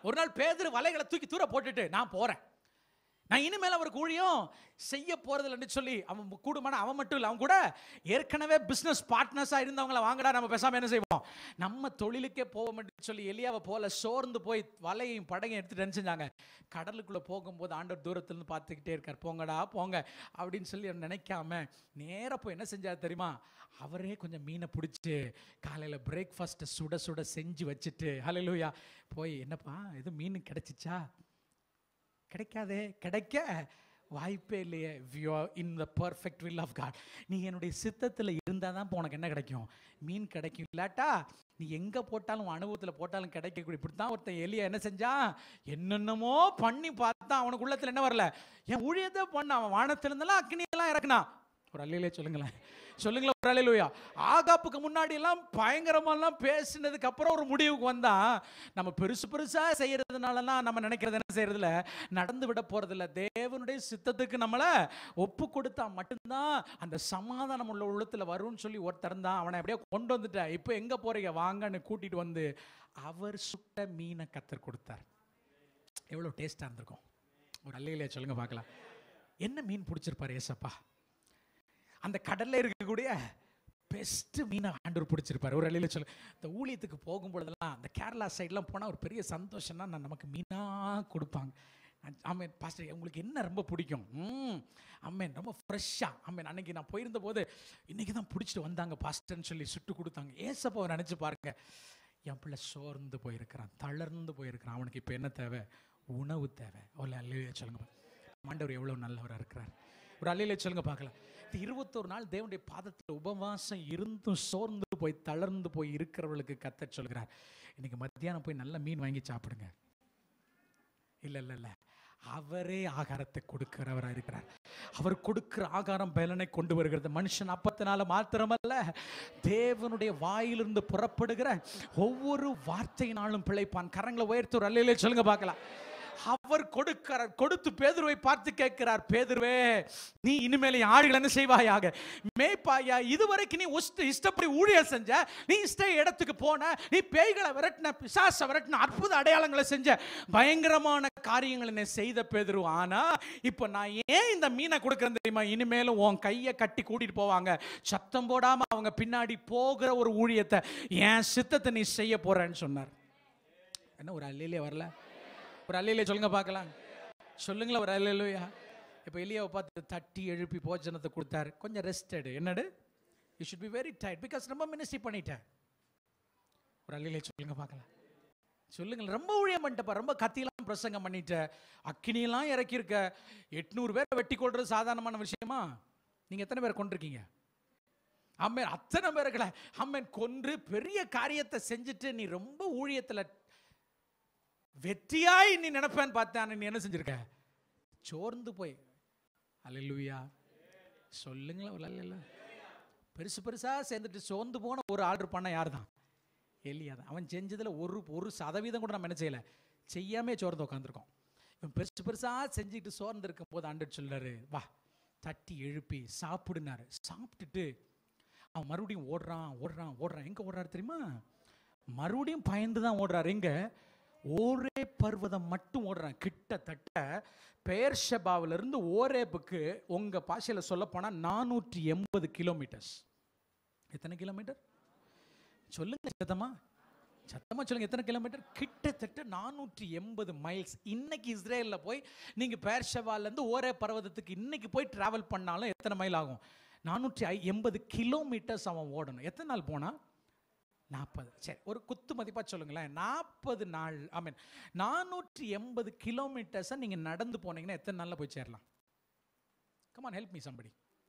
ஒரு நாள் பேதுரு வலைகளை தூக்கி தூர போட்டுட்டு நான் போறேன் நான் இனிமேல் அவருக்கு ஊழியம் செய்ய போறதில்லைன்னு சொல்லி அவன் கூடுமான அவன் மட்டும் இல்லை அவன் கூட ஏற்கனவே பிசினஸ் பார்ட்னர்ஸா இருந்தவங்கள வாங்கடா நம்ம பேசாம என்ன செய்வோம் நம்ம தொழிலுக்கே போவோம்னு சொல்லி எலியாவை போல சோர்ந்து போய் வலையையும் படகையும் எடுத்துட்டு என்ன செஞ்சாங்க கடலுக்குள்ள போகும்போது ஆண்டவர் தூரத்துல இருந்து பார்த்துக்கிட்டே இருக்கார் போங்கடா போங்க அப்படின்னு சொல்லி அவர் நினைக்காம நேரா போய் என்ன செஞ்சார் தெரியுமா அவரே கொஞ்சம் மீனை பிடிச்சி காலையில் பிரேக்ஃபாஸ்ட்டை சுட சுட செஞ்சு வச்சுட்டு ஹalleluya போய் என்னப்பா இது மீன் கிடைச்சிச்சா கிடைக்காதே கிடைக்க வாய்ப்பே இல்லையே view in the perfect will of God நீ என்னுடைய சித்தத்தில் இருந்தால் தான் உனக்கு என்ன கிடைக்கும் மீன் கிடைக்கும் இல்லாட்டா நீ எங்கே போட்டாலும் உன் அனுபவத்தில் போட்டாலும் கிடைக்கக்கூடிய இப்படி தான் ஒருத்தன் எலியா என்ன செஞ்சான் என்னென்னமோ பண்ணி பார்த்தா அவனுக்கு உள்ளத்தில் என்ன வரல என் ஊழியத்தை பண்ண அவன் வானத்திலிருந்தெல்லாம் அக்னியெல்லாம் இறக்குனான் ஒரு அல்லையிலே சொல்லுங்களேன் சொல்லுங்களேன் ஒரு அல்லையிலுயா ஆகாப்புக்கு முன்னாடி எல்லாம் பயங்கரமாலாம் பேசினதுக்கு அப்புறம் ஒரு முடிவுக்கு வந்தா நம்ம பெருசு பெருசா செய்யறதுனாலலாம் நம்ம நினைக்கிறது என்ன செய்யறதில்ல நடந்து விட போறதில்ல தேவனுடைய சித்தத்துக்கு நம்மளை ஒப்பு கொடுத்தா மட்டும்தான் அந்த சமாதானம் உள்ள உள்ளத்துல வரும்னு சொல்லி ஒருத்தர் தான் அவனை அப்படியே கொண்டு வந்துட்ட இப்போ எங்க போறீங்க வாங்கன்னு கூட்டிட்டு வந்து அவர் சுட்ட மீனை கத்தர் கொடுத்தார் எவ்வளோ டேஸ்டா இருந்திருக்கும் ஒரு அல்லையிலே சொல்லுங்க பார்க்கலாம் என்ன மீன் பிடிச்சிருப்பாரு ஏசப்பா அந்த கடல்ல இருக்கக்கூடிய பெஸ்ட் மீனை ஆண்டவர் பிடிச்சிருப்பாரு ஒரு அள்ளியில் சொல்லு இந்த ஊழியத்துக்கு போகும்பொழுதெல்லாம் அந்த கேரளா சைட்லாம் போனால் ஒரு பெரிய சந்தோஷம்னா நான் நமக்கு மீனாக கொடுப்பாங்க ஆமேன் பாஸ்டர் உங்களுக்கு என்ன ரொம்ப பிடிக்கும் ம் அம்மேன் ரொம்ப ஃப்ரெஷ்ஷாக அம்மேன் அன்னைக்கு நான் போயிருந்த போது இன்னைக்கு தான் பிடிச்சிட்டு வந்தாங்க பாஸ்டர்னு சொல்லி சுட்டு கொடுத்தாங்க ஏசப்பாவை நினச்சி பாருங்க என் பிள்ளை சோர்ந்து போயிருக்கிறான் தளர்ந்து போயிருக்கிறான் அவனுக்கு இப்போ என்ன தேவை உணவு தேவை ஒரு அல்லையிலே சொல்லுங்க ஆண்டவர் எவ்வளோ நல்லவராக இருக்கிறார் ஒரு அல்லையிலே சொல்லுங்க பார்க்கலாம் இந்த இருபத்தோரு நாள் தேவனுடைய பாதத்தில் உபவாசம் இருந்தும் சோர்ந்து போய் தளர்ந்து போய் இருக்கிறவர்களுக்கு கத்த சொல்கிறார் இன்னைக்கு மத்தியானம் போய் நல்ல மீன் வாங்கி சாப்பிடுங்க இல்ல இல்ல இல்ல அவரே ஆகாரத்தை கொடுக்கிறவரா இருக்கிறார் அவர் கொடுக்கிற ஆகாரம் பலனை கொண்டு வருகிறது மனுஷன் அப்பத்தினால மாத்திரமல்ல தேவனுடைய வாயிலிருந்து புறப்படுகிற ஒவ்வொரு வார்த்தையினாலும் பிழைப்பான் கரங்களை உயர்த்து ஒரு அல்லையிலே சொல்லுங்க பார்க்கலாம் அவர் கொடுக்கிறார் கொடுத்து பேதுருவை பார்த்து கேட்கிறார் பேதுருவே நீ இனிமேல் என் ஆடுகள் என்ன செய்வாயாக மேய்ப்பாயா இதுவரைக்கும் நீ உஷ்ட இஷ்டப்படி ஊழியர் செஞ்ச நீ இஷ்ட இடத்துக்கு போன நீ பேய்களை விரட்டின பிசாச விரட்டின அற்புத அடையாளங்களை செஞ்ச பயங்கரமான காரியங்களை நீ செய்த பேதுரு ஆனா இப்போ நான் ஏன் இந்த மீனை கொடுக்குறேன் தெரியுமா இனிமேலும் உன் கையை கட்டி கூட்டிட்டு போவாங்க சத்தம் போடாம அவங்க பின்னாடி போகிற ஒரு ஊழியத்தை என் சித்தத்தை நீ செய்ய போறேன்னு சொன்னார் என்ன ஒரு அல்லையிலே வரல ஒரு அல்லையிலே சொல்லுங்க பார்க்கலாம் சொல்லுங்களேன் ஒரு அல்லையிலையா இப்போ எலியாவை பார்த்து தட்டி எழுப்பி போஜனத்தை கொடுத்தாரு கொஞ்சம் ரெஸ்டடு என்னடு யூ ஷுட் பி வெரி டைட் பிகாஸ் ரொம்ப மினிஸ்ட்ரி பண்ணிட்டேன் ஒரு அல்லையிலே சொல்லுங்க பார்க்கலாம் சொல்லுங்கள் ரொம்ப ஊழியம் பண்ணிட்டப்பா ரொம்ப கத்தியெல்லாம் பிரசங்கம் பண்ணிட்ட அக்கினியெல்லாம் இறக்கியிருக்க எட்நூறு பேரை வெட்டி கொள்றது சாதாரணமான விஷயமா நீங்க எத்தனை பேர் கொண்டிருக்கீங்க அம்மேன் அத்தனை பேர்களை அம்மேன் கொன்று பெரிய காரியத்தை செஞ்சுட்டு நீ ரொம்ப ஊழியத்துல வெற்றியாய் நீ நினைப்பேன்னு பார்த்தேன் நீ என்ன செஞ்சிருக்க சோர்ந்து போய் அல்லேலூயா சொல்லுங்களேன் ஒரு அல்லேலூயா பெருசு பெருசா சேர்ந்துட்டு சோர்ந்து போன ஒரு ஆர்டர் பண்ண யார் தான் எலியா தான் அவன் செஞ்சதுல ஒரு ஒரு சதவீதம் கூட நம்ம என்ன செய்யல செய்யாமே சோர்ந்து உட்காந்துருக்கோம் இவன் பெருசு பெருசா செஞ்சுட்டு சோர்ந்து இருக்கும் போது ஆண்டு சொல்றாரு வா தட்டி எழுப்பி சாப்பிடுனாரு சாப்பிட்டுட்டு அவன் மறுபடியும் ஓடுறான் ஓடுறான் ஓடுறான் எங்க ஓடுறாரு தெரியுமா மறுபடியும் பயந்து தான் ஓடுறாரு எங்க ஒரே பர்வதம் மட்டும் ஓடுறான் கிட்டத்தட்ட பெயர்ஷபாவில இருந்து ஓரேப்புக்கு உங்க பாஷையில சொல்ல போனா நானூற்றி எண்பது கிலோமீட்டர்ஸ் எத்தனை கிலோமீட்டர் சொல்லுங்க சத்தமா சத்தமா சொல்லுங்க எத்தனை கிலோமீட்டர் கிட்டத்தட்ட நானூற்றி எண்பது மைல்ஸ் இன்னைக்கு இஸ்ரேலில் போய் நீங்க பேர்ஷவால இருந்து ஒரே பர்வதத்துக்கு இன்னைக்கு போய் டிராவல் பண்ணாலும் எத்தனை மைல் ஆகும் நானூற்றி ஐ எண்பது கிலோமீட்டர்ஸ் அவன் ஓடணும் எத்தனை நாள் போனா நாற்பது சரி ஒரு குத்து மதிப்பா சொல்லுங்களேன் நாற்பது நாள் ஐ மீன் நானூற்றி எண்பது கிலோமீட்டர்ஸை நீங்க நடந்து போனீங்கன்னா எத்தனை நாள்ல போய் சேரலாம் come on help me somebody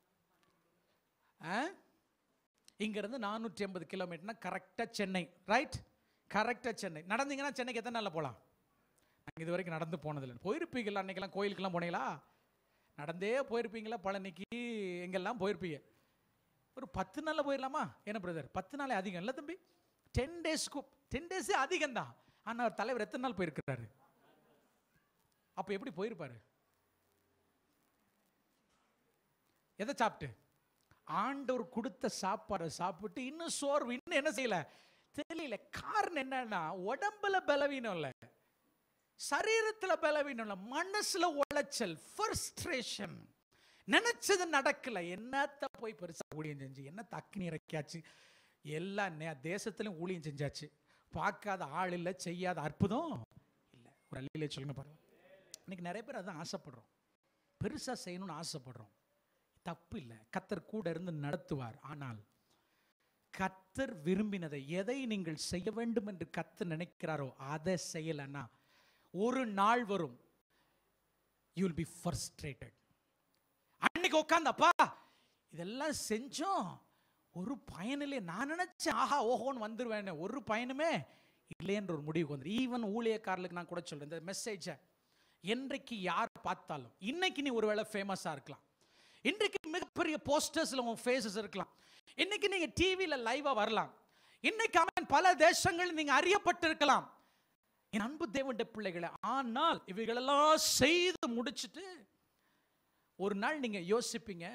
ah இங்கேருந்து நானூற்றி எண்பது கிலோமீட்டர்னா கரெக்டாக சென்னை ரைட் கரெக்டாக சென்னை நடந்தீங்கன்னா சென்னைக்கு எத்தனை நாளில் போகலாம் நாங்கள் இது வரைக்கும் நடந்து போனதில்லை போயிருப்பீங்களா அன்னைக்கெல்லாம் கோயிலுக்கெல்லாம் போனீங்களா நடந்தே போயிருப்பீங்களா பழனிக்கு எங்கெல்லாம் போயிருப்பீங்க ஒரு பத்து நாளில் போயிடலாமா என்ன பிரதர் பத்து நாளே அதிகம் இல்லை தம்பி டென் டேஸ்க்கு டென் டேஸே அதிகம் தான் ஆனால் அவர் தலைவர் எத்தனை நாள் போயிருக்கிறாரு அப்போ எப்படி போயிருப்பாரு எதை சாப்பிட்டு ஆண்டவர் கொடுத்த சாப்பாடை சாப்பிட்டு இன்னும் சோர்வு இன்னும் என்ன செய்யல தெரியல காரணம் என்னன்னா உடம்புல பலவீனம் இல்லை சரீரத்துல பலவீனம் இல்ல மனசுல உளைச்சல் ஃப்ரஸ்ட்ரேஷன் நினைச்சது நடக்கல என்னத்த போய் பெருசா ஊழியம் செஞ்சு என்னத்த அக்னி இறக்கியாச்சு எல்லாம் நே- தேசத்திலும் ஊழியம் செஞ்சாச்சு பார்க்காத ஆள் இல்லை செய்யாத அற்புதம் இல்லை ஒரு அல்லையிலே சொல்லுங்க பாருங்க இன்னைக்கு நிறைய பேர் அதான் ஆசைப்படுறோம் பெருசா செய்யணும்னு ஆசைப்படுறோம் தப்பு இல்லை கத்தர் கூட இருந்து நடத்துவார் ஆனால் கத்தர் விரும்பினதை எதை நீங்கள் செய்ய வேண்டும் என்று கத்தர் நினைக்கிறாரோ அதை செய்யலைன்னா ஒரு நாள் வரும் யூ வில் பி ஃபர்ஸ்ட்ரேட்டட் அன்னைக்கு உட்காந்தப்பா இதெல்லாம் செஞ்சோம் ஒரு பயனில்லை நான் நினைச்சேன் ஆஹா ஓஹோன்னு வந்துருவேன் ஒரு பயனுமே இல்லைன்ற ஒரு முடிவுக்கு வந்து ஈவன் ஊழியக்காரர்களுக்கு நான் கூட சொல்றேன் இந்த மெசேஜை என்றைக்கு யார் பார்த்தாலும் இன்னைக்கு நீ ஒருவேளை ஃபேமஸாக இருக்கலாம் இன்றைக்கு மிகப்பெரிய போஸ்டர்ஸ்ல உன் ஃபேஸஸ் இருக்கலாம் இன்னைக்கு நீங்க டிவியில் லைவா வரலாம் இன்னைக்கு அவன் பல தேசங்கள் நீங்க அறியப்பட்டிருக்கலாம் என் அன்பு தேவனுடைய பிள்ளைகளை ஆனால் இவைகளெல்லாம் செய்து முடிச்சிட்டு ஒரு நாள் நீங்க யோசிப்பீங்க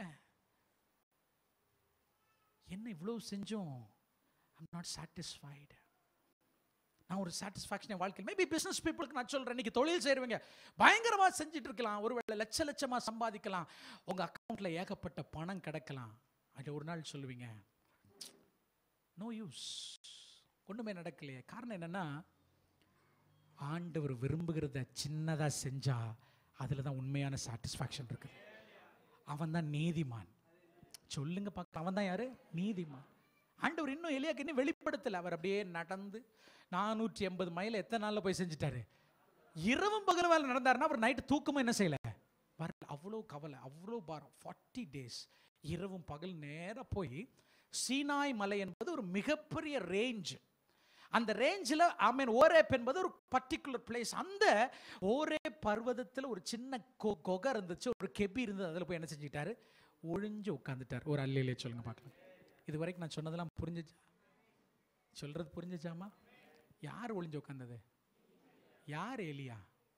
என்ன இவ்வளவு செஞ்சோம் ஐம் நாட் சாட்டிஸ்ஃபைடு நான் ஒரு சாட்டிஸ்ஃபேக்ஷன் என் வாழ்க்கையில் மேபி பிஸ்னஸ் பீப்புளுக்கு நான் சொல்கிறேன் இன்னைக்கு தொழில் செய்கிறவங்க பயங்கரமாக செஞ்சுட்டு இருக்கலாம் ஒருவேளை லட்ச லட்சமாக சம்பாதிக்கலாம் உங்கள் அக்கௌண்ட்டில் ஏகப்பட்ட பணம் கிடைக்கலாம் அது ஒரு நாள் சொல்லுவீங்க நோ யூஸ் ஒன்றுமே நடக்கலையே காரணம் என்னன்னா ஆண்டவர் விரும்புகிறத சின்னதாக செஞ்சா அதில் தான் உண்மையான சாட்டிஸ்ஃபேக்ஷன் இருக்குது அவன் தான் நீதிமான் சொல்லுங்க பார்க்கலாம் அவன் தான் யாரு நீதிமான் ஆண்டவர் இன்னும் எலியாக்கு இன்னும் வெளிப்படுத்தல அவர் அப்படியே நடந்து நானூற்றி எண்பது மைல் எத்தனை நாள்ல போய் செஞ்சுட்டாரு இரவும் பகல் வேலை நடந்தாருன்னா அவர் நைட்டு தூக்கமும் என்ன செய்யல வரல அவ்வளோ கவலை அவ்வளோ பாரம் ஃபார்ட்டி டேஸ் இரவும் பகல் நேரா போய் சீனாய் மலை என்பது ஒரு மிகப்பெரிய ரேஞ்ச் அந்த ரேஞ்சில் ஐ மீன் ஓரேப் என்பது ஒரு பர்டிகுலர் பிளேஸ் அந்த ஓரே பர்வதத்தில் ஒரு சின்ன கொ கொகை இருந்துச்சு ஒரு கெபி இருந்தது அதில் போய் என்ன செஞ்சுக்கிட்டாரு ஒழிஞ்சு உட்காந்துட்டார் ஒரு அல்லையிலே சொல்லுங்க பார்க்கலாம் இது வரைக்கும் நான் சொன்னதெல்லாம் புரிஞ்சுச்சா சொல்றது புரிஞ்சுச்சாமா யார் ஒளிஞ்சு உட்காந்தது யார் எலியா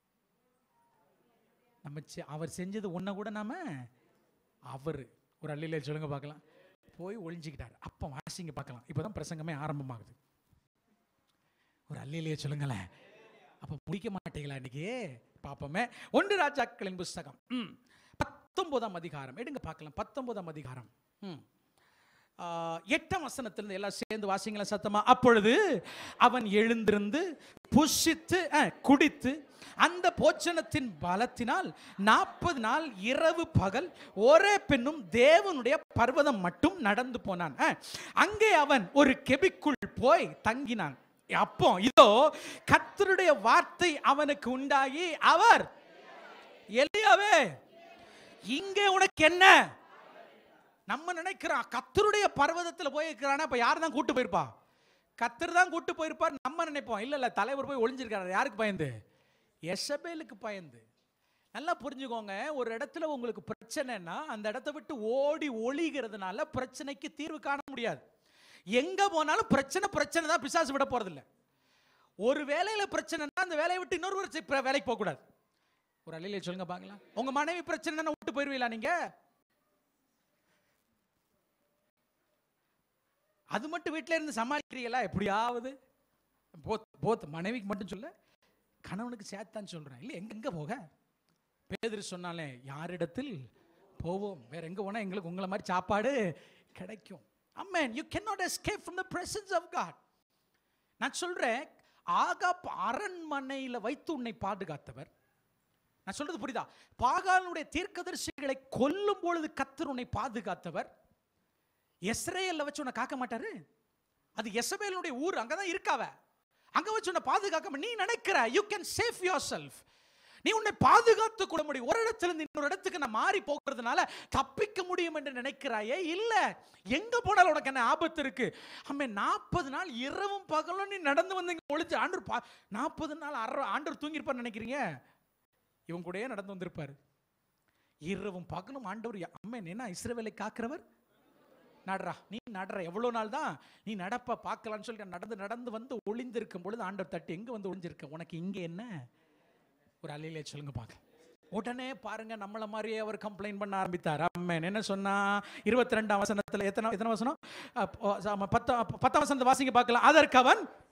நம்ம செ- அவர் செஞ்சது ஒன்றை கூட நாம அவர் ஒரு அல்லையிலே சொல்லுங்க பார்க்கலாம் போய் ஒளிஞ்சுக்கிட்டார் அப்போ வாசிங்க பார்க்கலாம் இப்போதான் பிரசங்கமே ஆரம்பமாகுது ஒரு அல்லையிலேயே சொல்லுங்களேன் அப்போ முடிக்க மாட்டீங்களா இன்னைக்கு பாப்போமே ஒன்று ராஜாக்களின் புஸ்தகம் ம் பத்தொன்பதாம் அதிகாரம் எடுங்க பார்க்கலாம் பத்தொன்பதாம் அதிகாரம் ம் ஆ, எட்டாம் வசனத்திலிருந்து எல்லாம் சேர்ந்து வாசிங்களா சத்தமா அப்பொழுது அவன் எழுந்திருந்து புஷித்து அஹ், குடித்து அந்த போச்சனத்தின் பலத்தினால் நாற்பது நாள் இரவு பகல் ஒரே பெண்ணும் தேவனுடைய பர்வதம் மட்டும் நடந்து போனான் அஹ், அங்கே அவன் ஒரு கெபிக்குள் போய் தங்கினான் அப்போ இதோ கர்த்தருடைய வார்த்தை அவனுக்கு உண்டாகி அவர் எலியாவே இங்கே உனக்கு என்ன நம்ம நினைக்கிறோம் கத்தருடைய பர்வதத்துல போய் இருக்கிறானா அப்ப யார் தான் கூட்டு போயிருப்பா கத்தர் தான் கூட்டு போயிருப்பார் நம்ம நினைப்போம் இல்ல இல்ல தலைவர் போய் ஒளிஞ்சிருக்காரு யாருக்கு பயந்து எசபேலுக்கு பயந்து நல்லா புரிஞ்சுக்கோங்க ஒரு இடத்துல உங்களுக்கு பிரச்சனைன்னா அந்த இடத்த விட்டு ஓடி ஒளிகிறதுனால பிரச்சனைக்கு தீர்வு காண முடியாது எங்க போனாலும் பிரச்சனை பிரச்சனை தான் பிசாசு விட போறதில்ல ஒரு வேலையில பிரச்சனைனா அந்த வேலையை விட்டு இன்னொரு ஒரு சி- வேலைக்கு போக கூடாது ஒரு அலையில சொல்லுங்க பார்க்கலாம் உங்க மனைவி பிரச்சனை விட்டு போயிருவீங்களா நீங்க அது மட்டும் வீட்டில் இருந்து சமாளிக்கிறீங்களா எப்படியாவது போத் போத் மனைவிக்கு மட்டும் சொல்ல கணவனுக்கு சேர்த்தான்னு சொல்றேன் இல்லை எங்க எங்க போக பேதர் சொன்னாலே யாரிடத்தில் போவோம் வேற எங்க போனா எங்களுக்கு உங்களை மாதிரி சாப்பாடு கிடைக்கும் amen you cannot escape from the presence of God நான் சொல்றேன் ஆகாப் அரண்மனையில வைத்து உன்னை பாதுகாத்தவர் நான் சொல்றது புரியுதா பாகாலுடைய தீர்க்கதரிசிகளை கொல்லும் பொழுது கத்தர் உன்னை பாதுகாத்தவர் எஸ்ரேல்ல வச்சு உன்னை காக்க மாட்டாரு அது எசபேலுடைய ஊர் அங்கதான் இருக்காவ அங்க வச்சு உன்னை பாதுகாக்க நீ நினைக்கிற you can safe yourself நீ உன்னை பாதுகாத்து கூட முடியும் ஒரு இடத்துல இருந்து இன்னொரு இடத்துக்கு நான் மாறி போகிறதுனால தப்பிக்க முடியும் என்று நினைக்கிறாயே இல்ல எங்க போனாலும் உனக்கு என்ன ஆபத்து இருக்கு அம்மே நாற்பது நாள் இரவும் பகலும் நீ நடந்து வந்து இங்க ஒளிச்சு ஆண்டவர் பா நாற்பது நாள் அற ஆண்டவர் தூங்கியிருப்பார் நினைக்கிறீங்க இவன் கூடயே நடந்து வந்திருப்பாரு இரவும் பகலும் ஆண்டவர் அம்மே என்ன இஸ்ரவேலை காக்கிறவர் நடரா நீ நடற எவ்வளோ நாள் தான் நீ நடப்ப பார்க்கலாம்னு சொல்லிட்டு நடந்து நடந்து வந்து ஒளிந்திருக்கும் பொழுது ஆண்டவர் தட்டி எங்க வந்து ஒளிஞ்சிருக்க உனக்கு இங்க என்ன ஒரு அலையிலே சொல்லுங்க பார்க்க உடனே பாருங்க நம்மள மாதிரியே அவர் கம்ப்ளைண்ட் பண்ண ஆரம்பித்தார் அம்மன் என்ன சொன்னா இருபத்தி ரெண்டாம் வசனத்துல எத்தனை எத்தனை வசனம் அப்போ, ஆமா, பத்தாம் பத்தாம் வசனத்தை வாசிங்க பார்க்கலாம் அதற்கு அவன்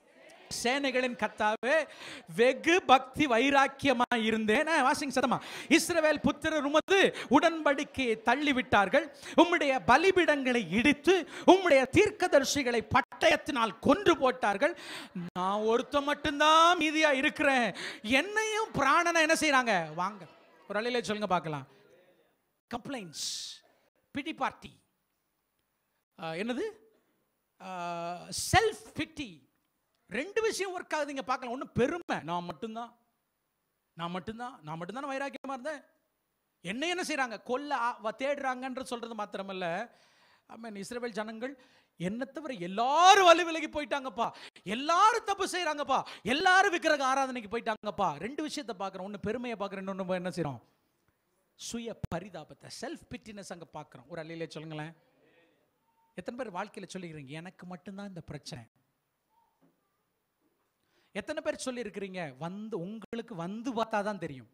சேனைகளின் கத்தாவே வெகு பக்தி வைராக்கியமா இருந்தேன் ஆ, வாசிங்க சத்தமா இஸ்ரவேல் புத்திரர் உமது உடன்படிக்கையை தள்ளிவிட்டார்கள் உம்முடைய பலிபீடங்களை இடித்து உம்முடைய தீர்க்கதரிசிகளை பட்டயத்தினால் கொன்று போட்டார்கள் நான் ஒருத்த மட்டும்தான் மீதியா இருக்கிறேன் என்னையும் பிராணனை என்ன செய்றாங்க வாங்க ஒரு அலையில சொல்லுங்க பார்க்கலாம் கம்ப்ளைண்ட்ஸ் பிடி பார்ட்டி என்னது செல்ஃப் பிட்டி ரெண்டு விஷயம் ஒர்க் ஆகுது இங்க பார்க்கலாம் ஒன்று பெருமை நான் மட்டும்தான் நான் மட்டும்தான் நான் மட்டும்தான் வைராக்கியமா இருந்தேன் என்ன என்ன செய்றாங்க கொல்ல ஆ- வ- தேடுறாங்கன்ற சொல்றது மாத்திரமல்ல ஆமென் இஸ்ரவேல் ஜனங்கள் என்ன தவிர எல்லாரும் வலி விலகி போயிட்டாங்கப்பா எல்லாரும் தப்பு செய்றாங்கப்பா எல்லாரும் விக்கிரக ஆராதனைக்கு போயிட்டாங்கப்பா ரெண்டு விஷயத்தை பார்க்குறோம் ஒன்று பெருமையை பார்க்குறோம் இன்னொன்று என்ன செய்றோம் சுய பரிதாபத்தை செல்ஃப் பிட்டினஸ் அங்க பார்க்குறோம் ஒரு அல்லையிலே சொல்லுங்களேன் எத்தனை பேர் வாழ்க்கையில சொல்லிக்கிறீங்க எனக்கு மட்டும்தான் இந்த பிரச்சனை எத்தனை பேர் சொல்லியிருக்கிறீங்க வந்து உங்களுக்கு வந்து பார்த்தா தான் தெரியும்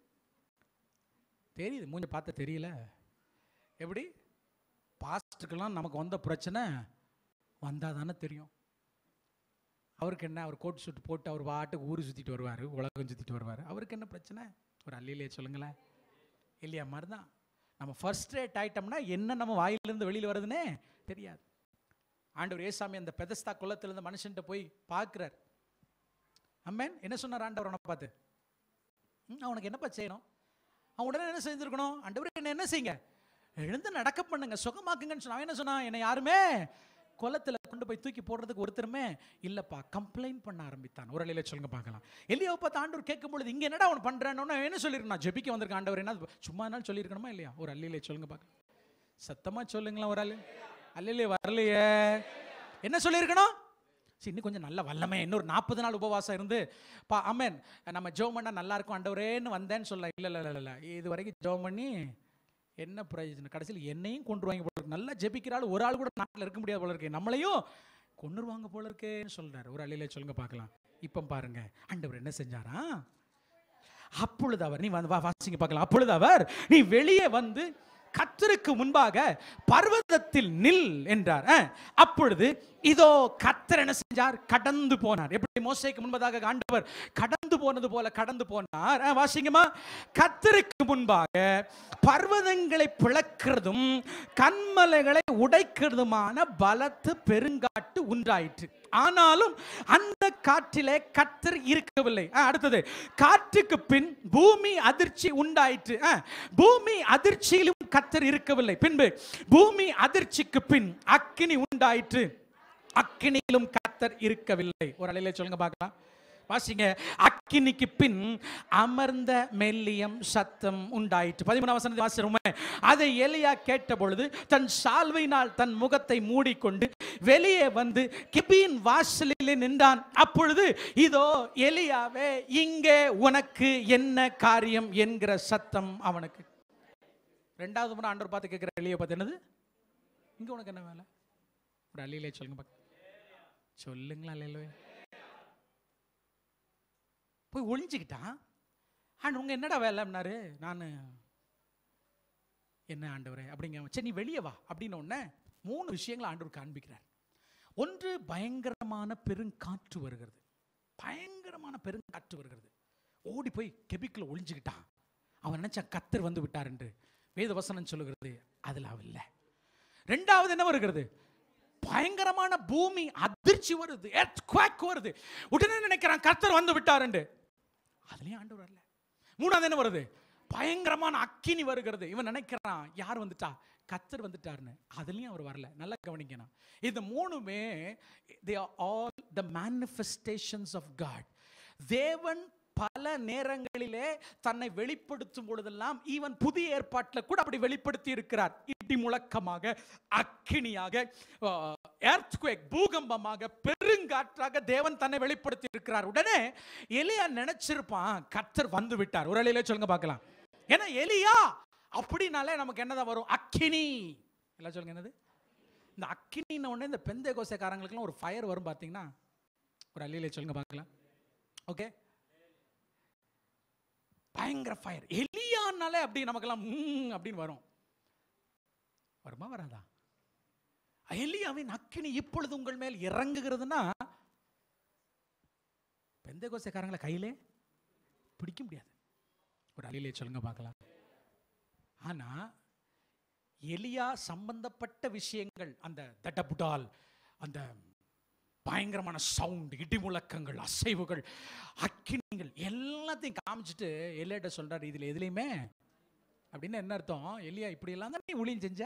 தெரியுது மூஞ்ச பார்த்த தெரியல எப்படி பாஸ்ட்டுக்கெல்லாம் நமக்கு வந்த பிரச்சனை வந்தால் தானே தெரியும் அவருக்கு என்ன அவர் கோட் சூட் போட்டு அவர் பாட்டுக்கு ஊர் சுற்றிட்டு வருவார் உலகம் சுற்றிட்டு வருவார் அவருக்கு என்ன பிரச்சனை ஒரு அல்லிலே சொல்லுங்களேன் இல்லையா மாதிரி தான் நம்ம ஃபர்ஸ்ட் ரேட் ஆயிட்டோம்னா என்ன நம்ம வாயிலிருந்து வெளியில் வருதுன்னே தெரியாது ஆண்டவர் ஏசாமி அந்த பெதஸ்தா குளத்திலிருந்து மனுஷன்ட்ட போய் பார்க்குறார் அம்மேன் என்ன சொன்னார் ஆண்டவர் அவனை பார்த்து ம், அவனுக்கு என்னப்பா செய்யணும் அவன் உடனே என்ன செஞ்சிருக்கணும் ஆண்டவர் என்ன என்ன செய்யுங்க எழுந்து நடக்க பண்ணுங்க சுகமாக்குங்கன்னு சொன்னான் அவன் என்ன சொன்னான் என்னை யாருமே குளத்துல கொண்டு போய் தூக்கி போடுறதுக்கு ஒருத்தருமே இல்லப்பா கம்ப்ளைண்ட் பண்ண ஆரம்பித்தான் ஒரு அலையில சொல்லுங்க பார்க்கலாம் எலியாவை பார்த்து ஆண்டவர் கேட்கும் பொழுது இங்க என்னடா அவன் பண்றான்னு என்ன சொல்லிருக்கணும் நான் ஜெபிக்க வந்திருக்க ஆண்டவர் என்ன சும்மா நாள் சொல்லியிருக்கணுமா இல்லையா ஒரு அல்லையில சொல்லுங்க பார்க்கலாம் சத்தமா சொல்லுங்களேன் ஒரு ஆளு அல்லையிலே வரலையே என்ன சொல்லியிருக்கணும் சரி இன்னும் கொஞ்சம் நல்ல வல்லமே இன்னொரு நாற்பது நாள் உபவாசம் இருந்து பா அமேன் நம்ம ஜோம் பண்ணால் நல்லா இருக்கும் ஆண்டவரேன்னு வந்தேன்னு சொல்ல இல்லை இல்லை இல்லை இல்லை இது வரைக்கும் ஜோம் பண்ணி என்ன பிரயோஜனம் கடைசியில் என்னையும் கொண்டுருவாங்க போல இருக்கு நல்லா ஜெபிக்கிற ஆள் ஒரு ஆள் கூட நாட்டில் இருக்க முடியாது போல இருக்கு நம்மளையும் கொண்டுருவாங்க போல இருக்கேன்னு சொல்றாரு ஒரு அலையில சொல்லுங்க பார்க்கலாம் இப்போ பாருங்க ஆண்டவர் என்ன செஞ்சாரா அப்பொழுது அவர் நீ வந்து வா வாசிங்க பார்க்கலாம் அப்பொழுது அவர் நீ வெளியே வந்து கத்தருக்கு முன்பாக பர்வதத்தில் நில் என்றார் அஹ், அப்பொழுது இதோ கத்தர் என்ன செஞ்சார் கடந்து போனார் எப்படி மோசைக்கு முன்பதாக ஆண்டவர் கடந்து போனது போல கடந்து போனார் அஹ், வாசிங்கம்மா கத்தருக்கு முன்பாக பர்வதங்களை பிளக்கிறதும் கண்மலைகளை உடைக்கிறதுமான பலத்து பெருங்காட்டு உண்டாயிற்று ஆனாலும் அந்த காற்றிலே கத்தர் இருக்கவில்லை அஹ், அடுத்தது காற்றுக்கு பின் பூமி அதிர்ச்சி உண்டாயிற்று அஹ், பூமி அதிர்ச்சியிலும் கத்தர் இருக்கவில்லை பின்பு பூமி அதிர்ச்சிக்கு பின் அக்கினி உண்டாயிற்று அக்கினியிலும் கத்தர் இருக்கவில்லை ஒரு அலையில சொல்லுங்க பார்க்கலாம் வாசிங்க அக்கினிக்கு பின் அமர்ந்த மெல்லியம் சத்தம் உண்டாயிற்று பதிமூணாம் வசனத்தை வாசிருமே அதை எலியா கேட்ட பொழுது தன் சால்வையினால் தன் முகத்தை மூடிக்கொண்டு வெளியே வந்து கிபியின் வாசலிலே நின்றான் அப்பொழுது இதோ எலியாவே இங்கே உனக்கு என்ன காரியம் என்கிற சத்தம் அவனுக்கு ரெண்டாவது முறை ஆண்டவர் பார்த்து கேட்கிற எலியை பார்த்து என்னது இங்க உனக்கு என்ன வேலை ஒரு அலியிலே சொல்லுங்க பார்க்க சொல்லுங்களா அல்லையிலே போய் ஒளிஞ்சுக்கிட்டான் ஆண்டு உங்க என்னடா வேலைன்னாரு நான் என்ன ஆண்டவரே அப்படிங்க சரி நீ வெளியே வா அப்படின்னு உடனே மூணு விஷயங்களை ஆண்டவர் காண்பிக்கிறார் ஒன்று பயங்கரமான பெருங்காற்று வருகிறது பயங்கரமான பெருங்காற்று வருகிறது ஓடி போய் கெபிக்குள்ள ஒளிஞ்சுக்கிட்டான் அவன் நினைச்சான் கத்தர் வந்து விட்டார் என்று வேத வசனம் சொல்லுகிறது அதுல அவ இல்லை ரெண்டாவது என்ன வருகிறது பயங்கரமான பூமி அதிர்ச்சி வருது earthquake வருது உடனே நினைக்கிறான் கர்த்தர் வந்து விட்டார் என்று அதுலயும் ஆண்டவர் வரல மூணாவது என்ன வருது பயங்கரமான அக்கினி வருகிறது இவன் நினைக்கிறான் யார் வந்துட்டா கத்தர் வந்துட்டாருன்னு அதுலயும் அவர் வரல நல்லா கவனிக்கணும் இந்த மூணுமே they are all the manifestations of God தேவன் பல நேரங்களிலே தன்னை வெளிப்படுத்தும் பொழுதெல்லாம் ஈவன் புதிய ஏற்பாட்டில் கூட அப்படி வெளிப்படுத்தி இருக்கிறார் இடி முழக்கமாக அக்கினியாக எர்த்குவேக் பூகம்பமாக பெருங்காற்றாக தேவன் தன்னை வெளிப்படுத்தி இருக்கிறார் உடனே எலியா நினைச்சிருப்பான் கர்த்தர் வந்து விட்டார் ஒரு அலையில சொல்லுங்க பார்க்கலாம் ஏன்னா எலியா அப்படின்னாலே நமக்கு என்னதான் வரும் அக்கினி எல்லாம் சொல்லுங்க என்னது இந்த அக்கினின்ன உடனே இந்த பெந்தை கோசைக்காரங்களுக்குலாம் ஒரு ஃபயர் வரும் பார்த்தீங்கன்னா ஒரு அலையில சொல்லுங்க பார்க்கலாம் ஓகே பயங்கர ஃபயர் எலியானாலே அப்படி நமக்கெல்லாம் ம் அப்படின்னு வரும் வருமா வராதா எலியாவின் அக்கினி இப்பொழுது உங்கள் மேல் இறங்குகிறதுனா பெந்த கோசக்காரங்களை கையிலே பிடிக்க முடியாது ஒரு அலிலே சொல்லுங்க பார்க்கலாம் ஆனா எலியா சம்பந்தப்பட்ட விஷயங்கள் அந்த தட்டபுடால் அந்த பயங்கரமான சவுண்ட் இடி முழக்கங்கள் அசைவுகள் அக்கினிகள் எல்லாத்தையும் காமிச்சிட்டு எல்லையிட்ட சொல்றாரு இதுல எதுலையுமே அப்படின்னு என்ன அர்த்தம் எலியா இப்படி எல்லாம் தான் நீ ஊழியம் செஞ்ச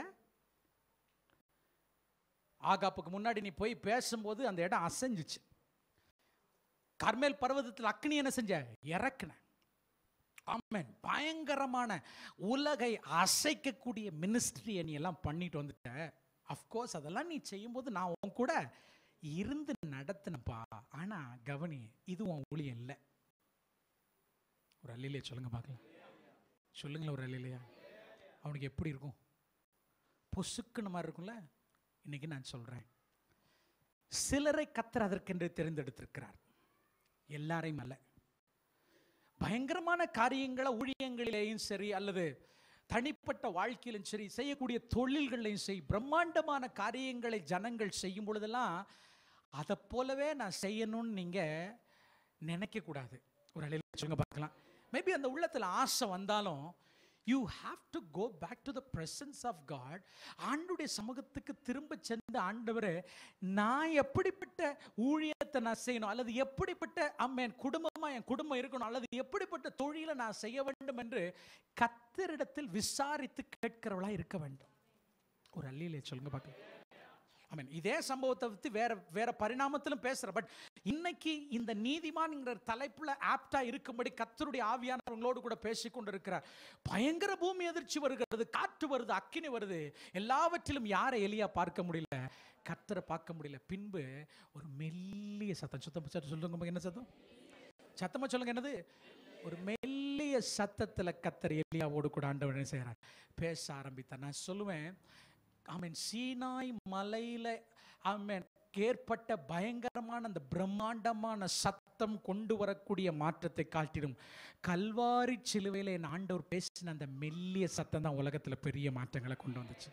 ஆகாப்புக்கு முன்னாடி நீ போய் பேசும்போது அந்த இடம் அசைஞ்சிச்சு கர்மேல் பர்வதத்தில் அக்னி என்ன செஞ்ச இறக்குன ஆமென் பயங்கரமான உலகை அசைக்கக்கூடிய மினிஸ்ட்ரியை நீ எல்லாம் பண்ணிட்டு வந்துட்ட அஃப்கோர்ஸ் அதெல்லாம் நீ செய்யும்போது நான் உன் கூட இருந்து நடத்தினப்பா ஆனா கவனி இது உன் ஊழியம் இல்லை ஒரு அல்லிலே சொல்லுங்க பார்க்கலாம் சொல்லுங்களேன் ஒரு அல்லிலையா அவனுக்கு எப்படி இருக்கும் பொசுக்குன மாதிரி இருக்கும்ல இன்னைக்கு நான் சொல்றேன் சிலரை கத்தர் அதற்கென்று தெரிந்தெடுத்திருக்கிறார் எல்லாரையும் அல்ல பயங்கரமான காரியங்களை ஊழியங்களிலேயும் சரி அல்லது தனிப்பட்ட வாழ்க்கையிலும் சரி செய்யக்கூடிய தொழில்களையும் சரி பிரம்மாண்டமான காரியங்களை ஜனங்கள் செய்யும் பொழுதெல்லாம் அதை போலவே நான் செய்யணும்னு நீங்க நினைக்க கூடாது ஒரு அலையில் சொல்லுங்க பார்க்கலாம் மேபி அந்த உள்ளத்துல ஆசை வந்தாலும் you have to go back to the presence of God ஆண்டுடைய சமூகத்துக்கு திரும்ப சென்று ஆண்டவரே நான் எப்படிப்பட்ட ஊழியத்தை நான் செய்யணும் அல்லது எப்படிப்பட்ட அம்மா என் குடும்பமா என் குடும்பம் இருக்கணும் அல்லது எப்படிப்பட்ட தொழிலை நான் செய்ய வேண்டும் என்று கத்தரிடத்தில் விசாரித்து கேட்கிறவளா இருக்க வேண்டும் ஒரு அல்லிலே சொல்லுங்க பார்க்கலாம் ஐ மீன் இதே சம்பவத்தை பற்றி வேற வேற பரிணாமத்திலும் பேசுறேன் பட் இன்னைக்கு இந்த நீதிமான்ங்கிற தலைப்புல ஆப்டா இருக்கும்படி கத்தருடைய ஆவியானவங்களோடு கூட பேசி கொண்டிருக்கிறார் பயங்கர பூமி அதிர்ச்சி வருகிறது காற்று வருது அக்கினி வருது எல்லாவற்றிலும் யாரை எலியா பார்க்க முடியல கத்தரை பார்க்க முடியல பின்பு ஒரு மெல்லிய சத்தம் சுத்தம் சத்தம் சொல்லுங்க என்ன சத்தம் சத்தமா சொல்லுங்க என்னது ஒரு மெல்லிய சத்தத்துல கத்தர் எலியாவோடு கூட ஆண்டவர் என்ன செய்கிறார் பேச ஆரம்பித்தார் நான் சொல்லுவேன் ஆமீன் சீனாய் மலையில ஆமீன் ஏற்பட்ட பயங்கரமான அந்த பிரம்மாண்டமான சத்தம் கொண்டு வரக்கூடிய மாற்றத்தை காட்டிடும் கல்வாரி சிலுவையில் என் ஆண்டவர் பேசின அந்த மெல்லிய சத்தம் தான் உலகத்துல பெரிய மாற்றங்களை கொண்டு வந்துச்சு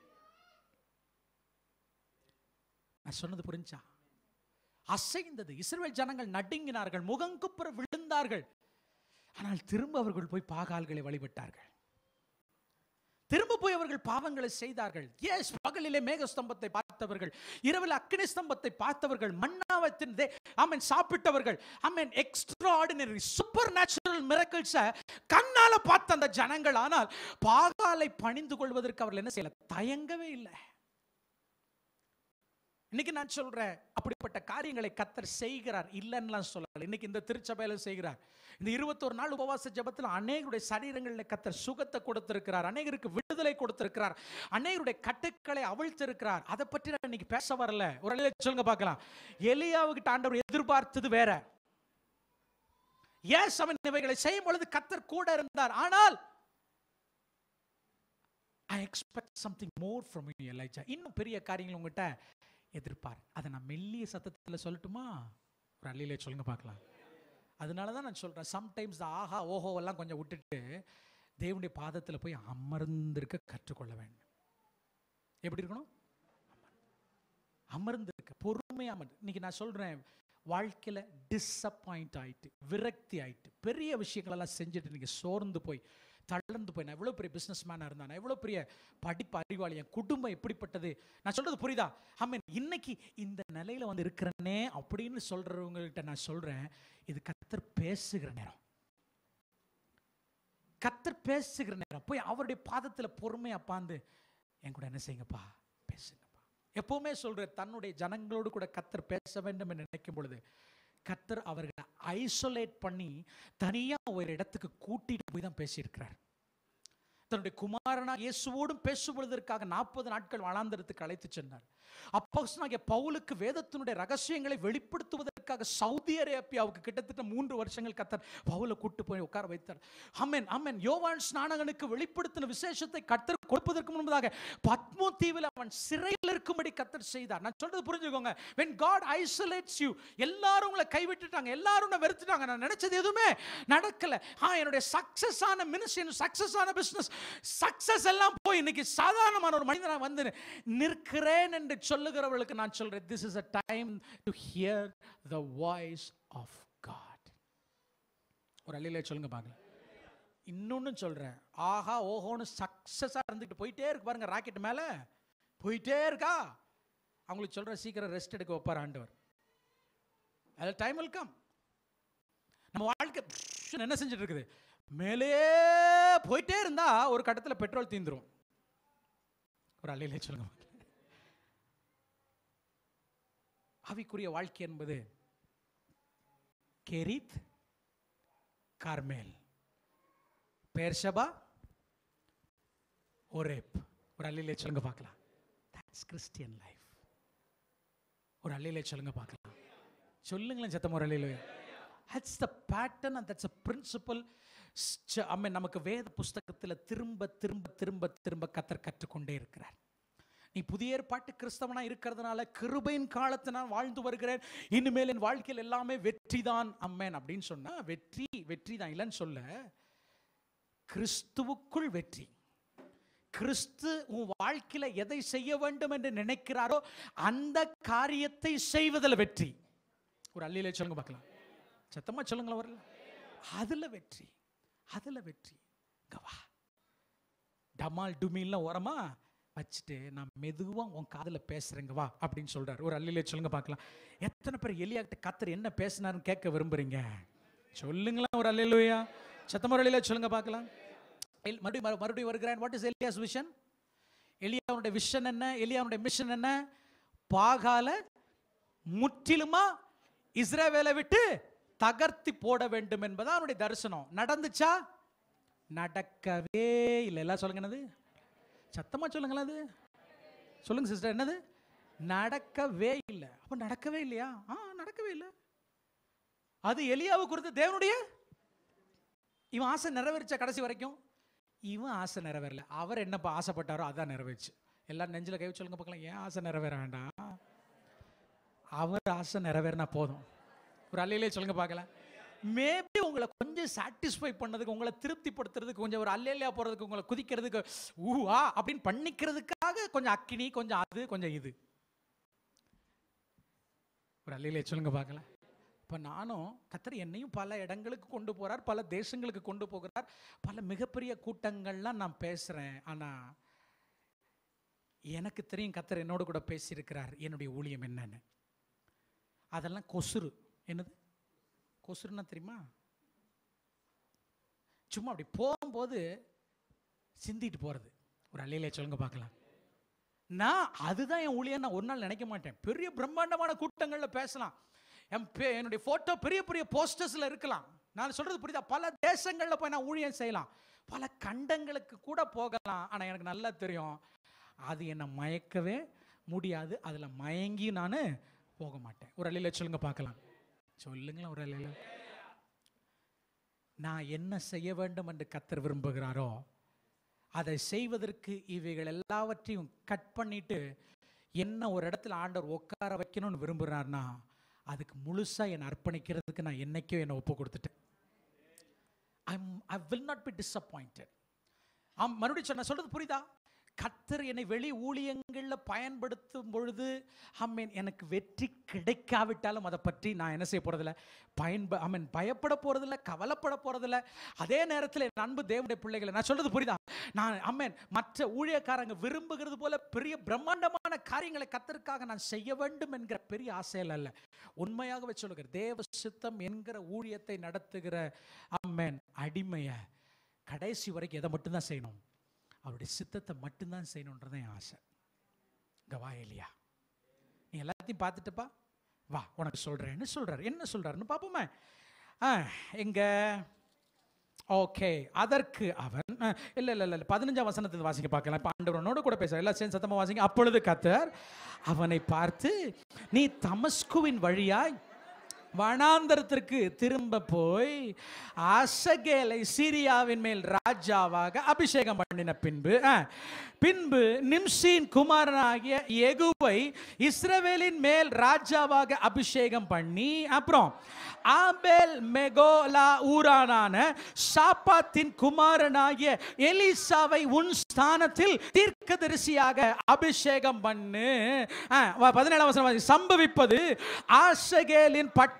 நான் சொன்னது புரிஞ்சா அசைந்தது இஸ்ரவேல் ஜனங்கள் நடுங்கினார்கள் முகங்குப்புற விழுந்தார்கள் ஆனால் திரும்ப அவர்கள் போய் பாகால்களை வழிபட்டார்கள் திரும்ப போய் அவர்கள் பாவங்களை செய்தார்கள் எஸ் பகலிலே மேகஸ்தம்பத்தை பார்த்தவர்கள் இரவில் அக்னி ஸ்தம்பத்தை பார்த்தவர்கள் மன்னாவை தின்றே ஆமென் சாப்பிட்டவர்கள் ஆமென் எக்ஸ்ட்ரா ஆர்டினரி சூப்பர் நேச்சுரல் மிரக்கல்ஸை கண்ணால பார்த்த அந்த ஜனங்கள் ஆனால் பாகாலை பணிந்து கொள்வதற்கு அவர்கள் என்ன செய்யல தயங்கவே இல்லை இன்னைக்கு நான் சொல்றேன் அப்படிப்பட்ட காரியங்களை கத்தர் செய்கிறார் இல்லைன்னுலாம் சொல்லல இன்னைக்கு இந்த திருச்சபையில செய்கிறார் இந்த இருபத்தொரு நாள் உபவாச ஜெபத்தில் அநேகருடைய சரீரங்களில் கத்தர் சுகத்தை கொடுத்திருக்கிறார் அநேகருக்கு விடுதலை கொடுத்திருக்கிறார் அநேகருடைய கட்டுக்களை அவிழ்த்திருக்கிறார் அதை பற்றி நான் இன்னைக்கு பேச வரல ஒரு அலையில சொல்லுங்க பார்க்கலாம் எலியாவுக்கிட்ட ஆண்டவர் எதிர்பார்த்தது வேற ஏன் அவன் இவைகளை செய்யும் பொழுது கத்தர் கூட இருந்தார் ஆனால் I expect something more from you Elijah இன்னும் பெரிய காரியங்கள் உங்ககிட்ட எதிர்பார் அதை நான் மெல்லிய சத்தத்தில் சொல்லட்டுமா ஒரு அள்ளியிலே சொல்லுங்க பார்க்கலாம் அதனால தான் நான் சொல்கிறேன் சம்டைம்ஸ் ஆஹா ஓஹோ எல்லாம் கொஞ்சம் விட்டுட்டு தேவனுடைய பாதத்தில் போய் அமர்ந்திருக்க கற்றுக்கொள்ள வேண்டும் எப்படி இருக்கணும் அமர்ந்திருக்க பொறுமையாக அமர்ந்து இன்னைக்கு நான் சொல்கிறேன் வாழ்க்கையில் டிஸப்பாயிண்ட் ஆயிட்டு விரக்தி ஆயிட்டு பெரிய விஷயங்களெல்லாம் செஞ்சுட்டு நீங்கள் சோர்ந்து போய் தளர்ந்து போய் நான் எவ்வளோ பெரிய பிஸ்னஸ் மேனாக இருந்தேன் நான் எவ்வளோ பெரிய படிப்பு அறிவாளி என் குடும்பம் எப்படிப்பட்டது நான் சொல்றது புரியுதா ஆமீன் இன்னைக்கு இந்த நிலையில வந்து இருக்கிறனே அப்படின்னு சொல்றவங்ககிட்ட நான் சொல்றேன் இது கத்தர் பேசுகிற நேரம் கத்தர் பேசுகிற நேரம் போய் அவருடைய பாதத்துல பொறுமையா பாந்து என் கூட என்ன செய்யுங்கப்பா பேசுங்கப்பா எப்பவுமே சொல்ற தன்னுடைய ஜனங்களோடு கூட கத்தர் பேச வேண்டும் என்று நினைக்கும் பொழுது கத்தர் அவர்களை ஐசோலேட் பண்ணி தனியா ஒரு இடத்துக்கு கூட்டிட்டு போய் தான் பேசியிருக்கிறார் தன்னுடைய குமாரனா இயேசுவோடும் பேசுவதற்காக நாற்பது நாட்கள் வளாந்தரத்துக்கு அழைத்து சென்றார் அப்போஸ்தலனாகிய பவுலுக்கு வேதத்தினுடைய ரகசியங்களை வெளிப்படுத்துவதற்காக சவுதி அரேபியாவுக்கு கிட்டத்தட்ட மூன்று வருஷங்கள் கத்தர் பவுலை கூட்டு போய் உட்கார வைத்தார் அம்மன் அம்மன் யோவான் ஸ்நானகனுக்கு வெளிப்படுத்தின விசேஷத்தை கத்தர் கொடுப்பதற்கு முன்பதாக பத்மோ தீவில் அவன் சிறையில் இருக்கும்படி கத்தர் செய்தார் நான் சொல்றது புரிஞ்சுக்கோங்க when god isolates you எல்லாரும் உங்களை கைவிட்டுட்டாங்க எல்லாரும் உன்னை வெறுத்துட்டாங்க நான் நினைச்சது எதுவுமே நடக்கல ஆ என்னுடைய சக்சஸ் ஆன மினிஸ்ட்ரி சக்சஸ் ஆன பிசினஸ் சக்சஸ் எல்லாம் போய் இன்னைக்கு சாதாரணமான ஒரு மனிதனா வந்து நிற்கிறேன் என்று சொல்லுகிறவர்களுக்கு நான் சொல்றேன் this is a time to hear the voice of God ஒரு அள்ளிலே சொல்லுங்க பார்க்கலாம் இன்னொன்னு சொல்றேன் ஆஹா ஓஹோன்னு சக்சஸா இருந்துட்டு போயிட்டே இருக்கு பாருங்க ராக்கெட் மேல போயிட்டே இருக்கா அவங்களுக்கு சொல்ற சீக்கிரம் ரெஸ்ட் எடுக்க வைப்பார் ஆண்டவர் அதில் டைம் will come நம்ம வாழ்க்கை psh என்ன செஞ்சுட்டு இருக்குது மேலே போயிட்டே இருந்தா ஒரு கட்டத்தில் பெட்ரோல் தீந்துரும் ஒரு அள்ளிலே சொல்லுங்க ஆவிக்குரிய வாழ்க்கை என்பது கெரித் கார்மேல் பேர்ஷபா ஒரேப் ஒரு அல்லிலே சொல்லுங்க பார்க்கலாம் தட்ஸ் கிறிஸ்டியன் லைஃப் ஒரு அல்லிலே சொல்லுங்க பார்க்கலாம் சொல்லுங்களேன் சத்தம் ஒரு அல்லிலே that's the pattern and that's a principle அம்மே நமக்கு வேத புஸ்தகத்தில் திரும்ப திரும்ப திரும்ப திரும்ப கத்தர் கற்றுக்கொண்டே இருக்கிறார் நீ புதிய ஏற்பாட்டு கிறிஸ்தவனா இருக்கிறதுனால கிருபையின் காலத்தை நான் வாழ்ந்து வருகிறேன் இனிமேல் என் வாழ்க்கையில் எல்லாமே வெற்றி தான் அம்மேன் அப்படின்னு சொன்னா வெற்றி வெற்றி தான் இல்லைன்னு சொல்ல கிறிஸ்துவுக்குள் வெற்றி கிறிஸ்து உன் வாழ்க்கையில எதை செய்ய வேண்டும் என்று நினைக்கிறாரோ அந்த காரியத்தை செய்வதில் வெற்றி ஒரு அல்லிலே சொல்லுங்க பார்க்கலாம் சத்தமா சொல்லுங்களேன் வரல அதுல வெற்றி அதுல வெற்றி இங்க வா டமால் டுமில்லாம் ஓரமா வச்சுட்டு நான் மெதுவா உன் காதுல பேசுறேங்க வா அப்படின்னு சொல்றாரு ஒரு அல்லிலே சொல்லுங்க பார்க்கலாம் எத்தனை பேர் எலியாக்கிட்ட கத்தர் என்ன பேசினாருன்னு கேட்க விரும்புறீங்க சொல்லுங்களேன் ஒரு அல்லையா சத்தமர அல்லையில சொல்லுங்க பார்க்கலாம் எல்- மறுபடியும் மறு- மறுபடியும் வருகிறேன் வாட் இஸ் எலியாஸ் விஷன் எலியாவுடைய விஷன் என்ன எலியாவுடைய மிஷன் என்ன பாகால முற்றிலுமா இஸ்ரவேலை விட்டு தகர்த்தி போட வேண்டும் என்பது அவனுடைய தரிசனம் நடந்துச்சா நடக்கவே இல்லை எல்லாம் சொல்லுங்க என்னது சத்தமா சொல்லுங்களேன் அது சொல்லுங்க சிஸ்டர் என்னது நடக்கவே இல்லை அப்ப நடக்கவே இல்லையா ஆ நடக்கவே இல்லை அது எலியாவை குறித்து தேவனுடைய இவன் ஆசை நிறைவேறிச்சா கடைசி வரைக்கும் இவன் ஆசை நிறைவேறல அவர் என்னப்பா ஆசைப்பட்டாரோ அதான் நிறைவேறுச்சு எல்லாரும் நெஞ்சில கை வச்சு சொல்லுங்க பார்க்கலாம் ஏன் ஆசை நிறைவேற வேண்டாம் அவர் ஆசை நிறைவேறினா போதும் ஒரு அல்லையிலே சொல்லுங்க பார்க்கலாம் மேபி உங்களை கொஞ்சம் சாட்டிஸ்ஃபை பண்ணதுக்கு உங்களை திருப்திப்படுத்துறதுக்கு கொஞ்சம் ஒரு அல்லையிலையா போறதுக்கு உங்களை குதிக்கிறதுக்கு ஊவா அப்படின்னு பண்ணிக்கிறதுக்காக கொஞ்சம் அக்கினி கொஞ்சம் அது கொஞ்சம் இது ஒரு அல்லையிலே சொல்லுங்க பார்க்கலாம் இப்போ நானும் கத்தர் என்னையும் பல இடங்களுக்கு கொண்டு போறார் பல தேசங்களுக்கு கொண்டு போகிறார் பல மிகப்பெரிய கூட்டங்கள்லாம் நான் பேசுறேன் ஆனா எனக்கு தெரியும் கத்தர் என்னோட கூட பேசியிருக்கிறார் என்னுடைய ஊழியம் என்னன்னு அதெல்லாம் கொசுறு என்னது கொசுறுன்னா தெரியுமா சும்மா அப்படி போகும்போது சிந்திட்டு போறது ஒரு அல்லையிலே சொல்லுங்க பார்க்கலாம் நான் அதுதான் என் ஊழியம் நான் ஒரு நாள் நினைக்க மாட்டேன் பெரிய பிரம்மாண்டமான கூட்டங்கள்ல பேசலாம் என் பே- என்னுடைய போட்டோ பெரிய பெரிய போஸ்டர்ஸ்ல இருக்கலாம் நான் சொல்றது புரியுதா பல தேசங்கள்ல போய் நான் ஊழியம் செய்யலாம் பல கண்டங்களுக்கு கூட போகலாம் ஆனா எனக்கு நல்லா தெரியும் அது என்னை மயக்கவே முடியாது அதுல மயங்கி நான் போக மாட்டேன் ஒரு அள்ளியில சொல்லுங்க பார்க்கலாம் சொல்லுங்களேன் ஒரு அள்ளியில நான் என்ன செய்ய வேண்டும் என்று கத்தர் விரும்புகிறாரோ அதை செய்வதற்கு இவைகள் எல்லாவற்றையும் கட் பண்ணிட்டு என்ன ஒரு இடத்துல ஆண்டவர் உட்கார வைக்கணும்னு விரும்புகிறார்னா அதுக்கு முழுசா என்னை அர்ப்பணிக்கிறதுக்கு நான் என்னைக்கோ என்னை ஒப்பு கொடுத்துட்டேன் I'm I will not be disappointed ஆம் மறுபடியும் சொன்ன சொல்றது புரியுதா கத்தர் என்னை வெளி ஊழியங்களில் பயன்படுத்தும் பொழுது அம்மீன் எனக்கு வெற்றி கிடைக்காவிட்டாலும் அதை பற்றி நான் என்ன செய்ய போறதில்ல பயன்ப ஐ மீன் பயப்பட போறதில்ல கவலைப்பட போறதில்ல அதே நேரத்தில் என் அன்பு தேவனுடைய பிள்ளைகளை நான் சொல்றது புரியுதா நான் அம்மேன் மற்ற ஊழியக்காரங்க விரும்புகிறது போல பெரிய பிரம்மாண்டமான காரியங்களை கத்தருக்காக நான் செய்ய வேண்டும் என்கிற பெரிய ஆசையில் அல்ல உண்மையாகவே சொல்லுகிறேன் தேவ சித்தம் என்கிற ஊழியத்தை நடத்துகிற அம்மேன் அடிமையை கடைசி வரைக்கும் எதை மட்டும்தான் செய்யணும் அவருடைய சித்தத்தை மட்டும்தான் செய்யணுன்றதான் என் ஆசை இங்க வா எலியா நீ எல்லாத்தையும் பார்த்துட்டுப்பா வா உனக்கு சொல்றேன் என்ன சொல்றாரு என்ன சொல்றாருன்னு பார்ப்போமே ஆ எங்க ஓகே அதற்கு அவன் அஹ், இல்ல இல்ல இல்ல பதினஞ்சாம் வசனத்தை வாசிக்க பார்க்கலாம் இப்ப ஆண்டவனோட கூட பேச எல்லாம் சேர்ந்து சத்தமா வாசிங்க அப்பொழுது கத்தர் அவனை பார்த்து நீ தமஸ்குவின் வழியாய் வனாந்தரத்திற்கு திரும்ப போய் அசகேலை சீரியாவின் மேல் ராஜாவாக அபிஷேகம் பண்ணின பின்பு அஹ், பின்பு நிம்சின் குமாரனாகிய எகுவை இஸ்ரவேலின் மேல் ராஜாவாக அபிஷேகம் பண்ணி அப்புறம் ஆபேல் மெகோலா ஊரானான சாப்பாத்தின் குமாரனாகிய எலிசாவை உன் ஸ்தானத்தில் தீர்க்கதரிசியாக அபிஷேகம் பண்ணு அஹ், வ- பதினேழாம் வசனம் வாசி. சம்பவிப்பது ஆசகேலின் பட்டய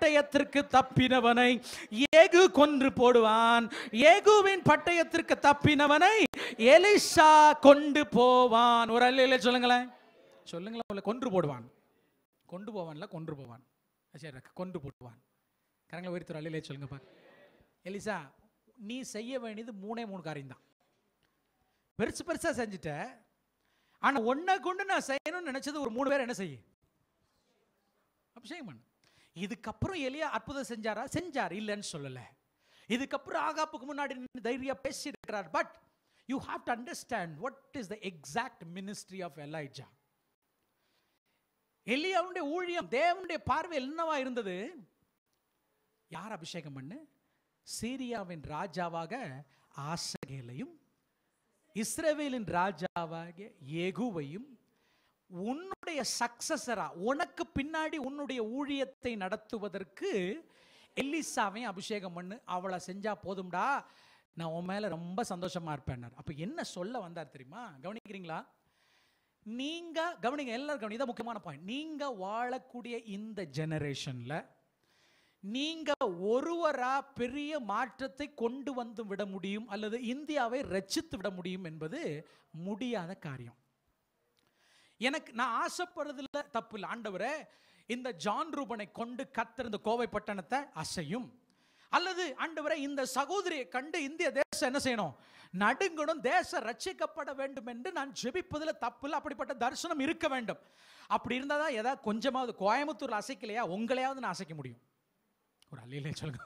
பட்டயத்திற்கு தப்பினவனை ஏகு கொன்று போடுவான் ஏகுவின் பட்டயத்திற்கு தப்பினவனை எலிசா கொண்டு போவான் ஒரு அல்ல சொல்லுங்களேன் சொல்லுங்களேன் உள்ள கொன்று போடுவான் கொண்டு போவான்ல கொன்று போவான் சரி கொன்று போடுவான் கரங்களை உயர்த்து ஒரு அல்லையிலே சொல்லுங்க பாரு எலிசா நீ செய்ய வேண்டியது மூணே மூணு காரியம் தான் பெருசு பெருசா செஞ்சுட்ட ஆனா ஒன்றை கொண்டு நான் செய்யணும்னு நினைச்சது ஒரு மூணு பேர் என்ன செய்ய அபிஷேகம் பண்ணு இதுக்கப்புறம் எலியா அற்புதம் செஞ்சாரா செஞ்சார் இல்லைன்னு சொல்லல இதுக்கப்புறம் ஆகாப்புக்கு முன்னாடி நின்னு தைரியா பேசி இருக்கிறார் but you have to understand what is the exact ministry of Elijah எலியாவுடைய ஊழியம் தேவனுடைய பார்வையில் என்னவா இருந்தது யார் அபிஷேகம் பண்ணு சீரியாவின் ராஜாவாக ஆசகேலையும் இஸ்ரவேலின் ராஜாவாக ஏகுவையும் உன்னுடைய சக்சஸரா உனக்கு பின்னாடி உன்னுடைய ஊழியத்தை நடத்துவதற்கு எலிசாவையும் அபிஷேகம் பண்ணு அவளை செஞ்சா போதும்டா நான் உன் மேல ரொம்ப சந்தோஷமா இருப்பேன் அப்ப என்ன சொல்ல வந்தார் தெரியுமா கவனிக்கிறீங்களா நீங்க கவனிங்க எல்லாரும் கவனி இதான் முக்கியமான பாயிண்ட் நீங்க வாழக்கூடிய இந்த ஜெனரேஷன்ல நீங்க ஒருவரா பெரிய மாற்றத்தை கொண்டு வந்து விட முடியும் அல்லது இந்தியாவை ரட்சித்து விட முடியும் என்பது முடியாத காரியம் எனக்கு நான் ஆசைப்படுறதுல தப்பு இல்லை ஆண்டவரே இந்த ஜான் ரூபனை கொண்டு கத்தர் இந்த கோவை பட்டணத்தை அசையும் அல்லது ஆண்டவரே இந்த சகோதரியை கண்டு இந்திய தேசம் என்ன செய்யணும் நடுங்கணும் தேசம் ரட்சிக்கப்பட வேண்டும் என்று நான் ஜெபிப்பதில் தப்பு இல்லை அப்படிப்பட்ட தரிசனம் இருக்க வேண்டும் அப்படி இருந்தால் தான் ஏதாவது கொஞ்சமாவது கோயம்புத்தூர்ல அசைக்கலையா உங்களையாவது நான் அசைக்க முடியும் ஒரு அல்லையிலே சொல்லுங்க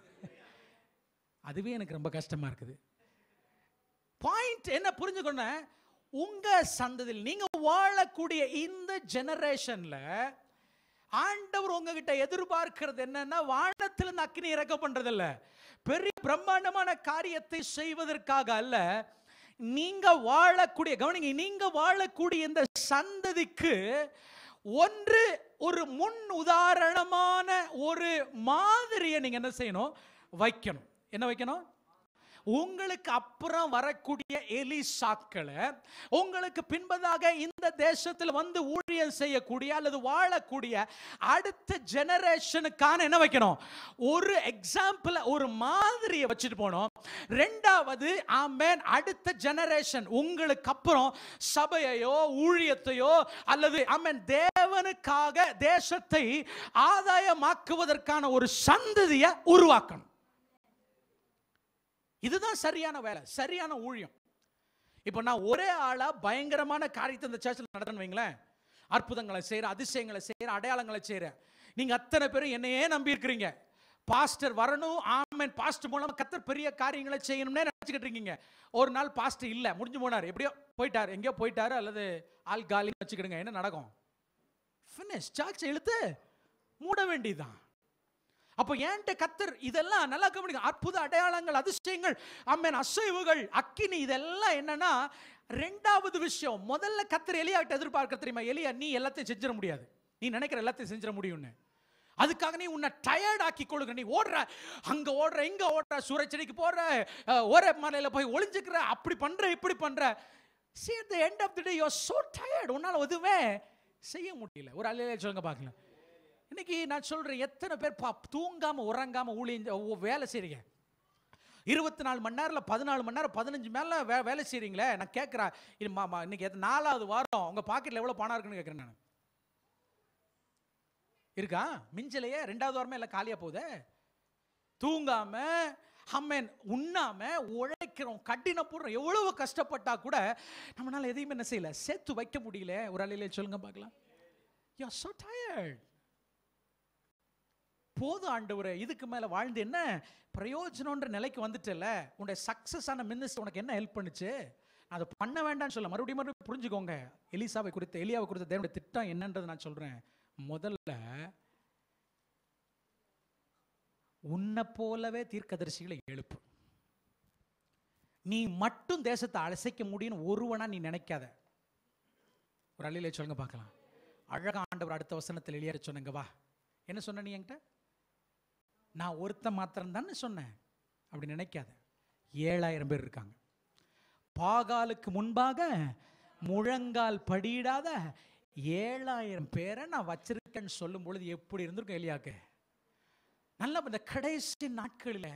அதுவே எனக்கு ரொம்ப கஷ்டமா இருக்குது பாயிண்ட் என்ன புரிஞ்சுக்கொண்ட உங்க சந்ததியில் நீங்க வாழக்கூடிய இந்த ஜெனரேஷன்ல ஆண்டவர் உங்ககிட்ட எதிர்பார்க்கிறது என்னன்னா வானத்திலிருந்து அக்னி இறக்க பண்றதில்ல பெரிய பிரம்மாண்டமான காரியத்தை செய்வதற்காக அல்ல நீங்க வாழக்கூடிய கவனிங்க நீங்க வாழக்கூடிய இந்த சந்ததிக்கு ஒன்று ஒரு முன் உதாரணமான ஒரு மாதிரியை நீங்க என்ன செய்யணும் வைக்கணும் என்ன வைக்கணும் உங்களுக்கு அப்புறம் வரக்கூடிய எலிசாக்களை உங்களுக்கு பின்பதாக இந்த தேசத்தில் வந்து ஊழியம் செய்யக்கூடிய அல்லது வாழக்கூடிய அடுத்த ஜெனரேஷனுக்கான என்ன வைக்கணும் ஒரு எக்ஸாம்பிள் ஒரு மாதிரியை வச்சுட்டு போனோம் ரெண்டாவது ஆமேன் அடுத்த ஜெனரேஷன் உங்களுக்கு அப்புறம் சபையையோ ஊழியத்தையோ அல்லது ஆமேன் தேவனுக்காக தேசத்தை ஆதாயமாக்குவதற்கான ஒரு சந்ததியை உருவாக்கணும் இதுதான் சரியான வேலை சரியான ஊழியம் இப்போ நான் ஒரே ஆளா பயங்கரமான காரியத்தை இந்த சர்ச்சில் நடத்தணும் வைங்களேன் அற்புதங்களை செய்கிறேன் அதிசயங்களை செய்கிறேன் அடையாளங்களை செய்கிறேன் நீங்கள் அத்தனை பேரும் என்னையே நம்பி இருக்கிறீங்க பாஸ்டர் வரணும் ஆமன் பாஸ்டர் மூலமா கத்தர் பெரிய காரியங்களை செய்யணும்னே நினச்சிக்கிட்டு இருக்கீங்க ஒரு நாள் பாஸ்டர் இல்லை முடிஞ்சு போனார் எப்படியோ போயிட்டார் எங்கேயோ போயிட்டாரு அல்லது ஆள் காலின்னு வச்சுக்கிடுங்க என்ன நடக்கும் ஃபினிஷ் சார்ஜ் இழுத்து மூட வேண்டியதுதான் அப்போ ஏன்ட்ட கத்தர் இதெல்லாம் நல்லா கவனிங்க அற்புத அடையாளங்கள் அதிசயங்கள் அம்மன் அசைவுகள் அக்கினி இதெல்லாம் என்னன்னா ரெண்டாவது விஷயம் முதல்ல கத்தர் எலியாட்ட எதிர்பார்க்க தெரியுமா எலியா நீ எல்லாத்தையும் செஞ்சிட முடியாது நீ நினைக்கிற எல்லாத்தையும் செஞ்சிட முடியும்னு அதுக்காக நீ உன்னை டயர்ட் ஆக்கி கொள்ளுங்க நீ ஓடுற அங்க ஓடுற இங்க ஓடுற சூரச்செடிக்கு போடுற ஒரே மலையில போய் ஒளிஞ்சுக்கிற அப்படி பண்ற இப்படி பண்ற see at the end of the day you are so tired உன்னால எதுவுமே செய்ய முடியல ஒரு அலையில சொல்லுங்க பார்க்கலாம் இன்னைக்கு நான் சொல்றேன் எத்தனை பேர் பா தூங்காம உறங்காம ஊழியம் வேலை செய்றீங்க இருபத்தி நாலு மணி நேரத்தில் பதினாலு மணி நேரம் பதினஞ்சு மேலே வே வேலை செய்கிறீங்களே நான் கேட்குறேன் இது மாமா இன்னைக்கு எது நாலாவது வாரம் உங்கள் பாக்கெட்டில் எவ்வளோ பணம் இருக்குன்னு கேட்குறேன் நான் இருக்கா மிஞ்சலையே ரெண்டாவது வாரமே எல்லாம் காலியாக போகுதே தூங்காம அம்மன் உண்ணாம உழைக்கிறோம் கடினப்படுறோம் எவ்வளவு கஷ்டப்பட்டா கூட நம்மளால எதையுமே என்ன செய்யல சேர்த்து வைக்க முடியல ஒரு அலையில சொல்லுங்க பார்க்கலாம் யூ ஆர் so tired போதும் ஆண்டவரே இதுக்கு மேல வாழ்ந்து என்ன பிரயோஜனம்ன்ற நிலைக்கு வந்துட்டல உன்னுடைய சக்சஸ் ஆன மினிஸ்டர் உனக்கு என்ன ஹெல்ப் பண்ணுச்சு நான் அதை பண்ண வேண்டாம்னு சொல்ல மறுபடியும் மறுபடியும் புரிஞ்சுக்கோங்க எலிசாவை குறித்த எலியாவை குறித்த தேவனுடைய திட்டம் என்னன்றது நான் சொல்றேன் முதல்ல உன்னை போலவே தீர்க்கதரிசிகளை எழுப்பு நீ மட்டும் தேசத்தை அசைக்க முடியும்னு ஒருவனா நீ நினைக்காத ஒரு அள்ளியிலே சொல்லுங்க பார்க்கலாம் அழகா ஆண்டவர் அடுத்த வசனத்தில் எளியற சொன்னங்க வா என்ன சொன்ன நீ என்கிட்ட நான் ஒருத்தன் மாத்திரம் தானே சொன்னேன் அப்படி நினைக்காத ஏழாயிரம் பேர் இருக்காங்க பாகாலுக்கு முன்பாக முழங்கால் படியிடாத ஏழாயிரம் பேரை நான் வச்சிருக்கேன்னு சொல்லும் பொழுது எப்படி இருந்திருக்கும் எலியாக்கு நல்ல இந்த கடைசி நாட்களில்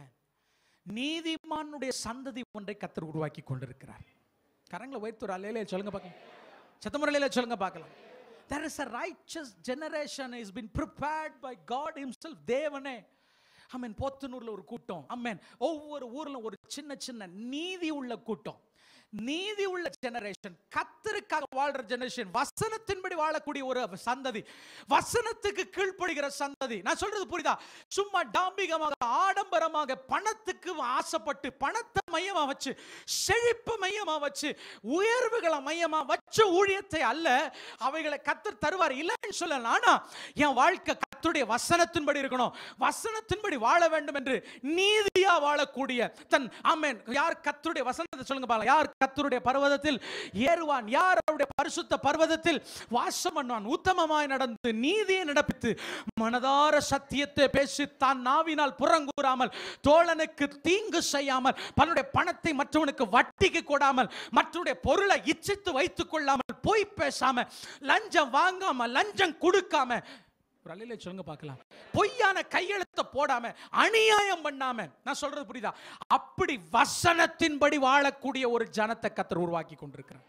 நீதிமானுடைய சந்ததி ஒன்றை கத்தர் உருவாக்கி கொண்டிருக்கிறார் கரங்களை வைத்து ஒரு அலையிலே சொல்லுங்க பார்க்கலாம் சத்தமுறையில சொல்லுங்க பார்க்கலாம் there is a righteous generation is been prepared by god himself தேவனே அம்மன் போத்தனூர்ல ஒரு கூட்டம் அம்மன் ஒவ்வொரு ஊர்ல ஒரு சின்ன சின்ன நீதி உள்ள கூட்டம் நீதி உள்ள ஜெனரேஷன் கத்தருக்காக வாழ்ற ஜெனரேஷன் வசனத்தின்படி வாழக்கூடிய ஒரு சந்ததி வசனத்துக்கு கீழ்ப்படுகிற சந்ததி நான் சொல்றது புரியுதா சும்மா டாம்பிகமாக ஆடம்பரமாக பணத்துக்கு ஆசைப்பட்டு பணத்தை மையமா வச்சு செழிப்பு மையமா வச்சு உயர்வுகளை மையமா வச்சு ஊழியத்தை அல்ல அவைகளை கத்தர் தருவார் இல்லைன்னு சொல்லல ஆனா என் வாழ்க்கை கத்தருடைய வசனத்தின்படி இருக்கணும் வசனத்தின்படி வாழ வேண்டும் என்று நீதியா வாழக்கூடிய தன் ஆமென் யார் கத்தருடைய வசனத்தை சொல்லுங்க பாருங்க யார் கத்தருடைய பர்வதத்தில் ஏறுவான் யார் அவருடைய பரிசுத்த பர்வதத்தில் வாசம் பண்ணுவான் உத்தமமாய் நடந்து நீதியை நடப்பித்து மனதார சத்தியத்தை பேசி தான் நாவினால் புறங்கூறாமல் தோழனுக்கு தீங்கு செய்யாமல் தன்னுடைய பணத்தை மற்றவனுக்கு வட்டிக்கு கொடாமல் மற்றவருடைய பொருளை இச்சித்து வைத்துக் கொள்ளாமல் பொய் பேசாம லஞ்சம் வாங்காம லஞ்சம் கொடுக்காம ஒரு அலையில சொல்லுங்க பார்க்கலாம் பொய்யான கையெழுத்த போடாம அநியாயம் பண்ணாம நான் சொல்றது புரியுதா அப்படி வசனத்தின்படி வாழக்கூடிய ஒரு ஜனத்தை கத்தர் உருவாக்கி கொண்டிருக்கிறார்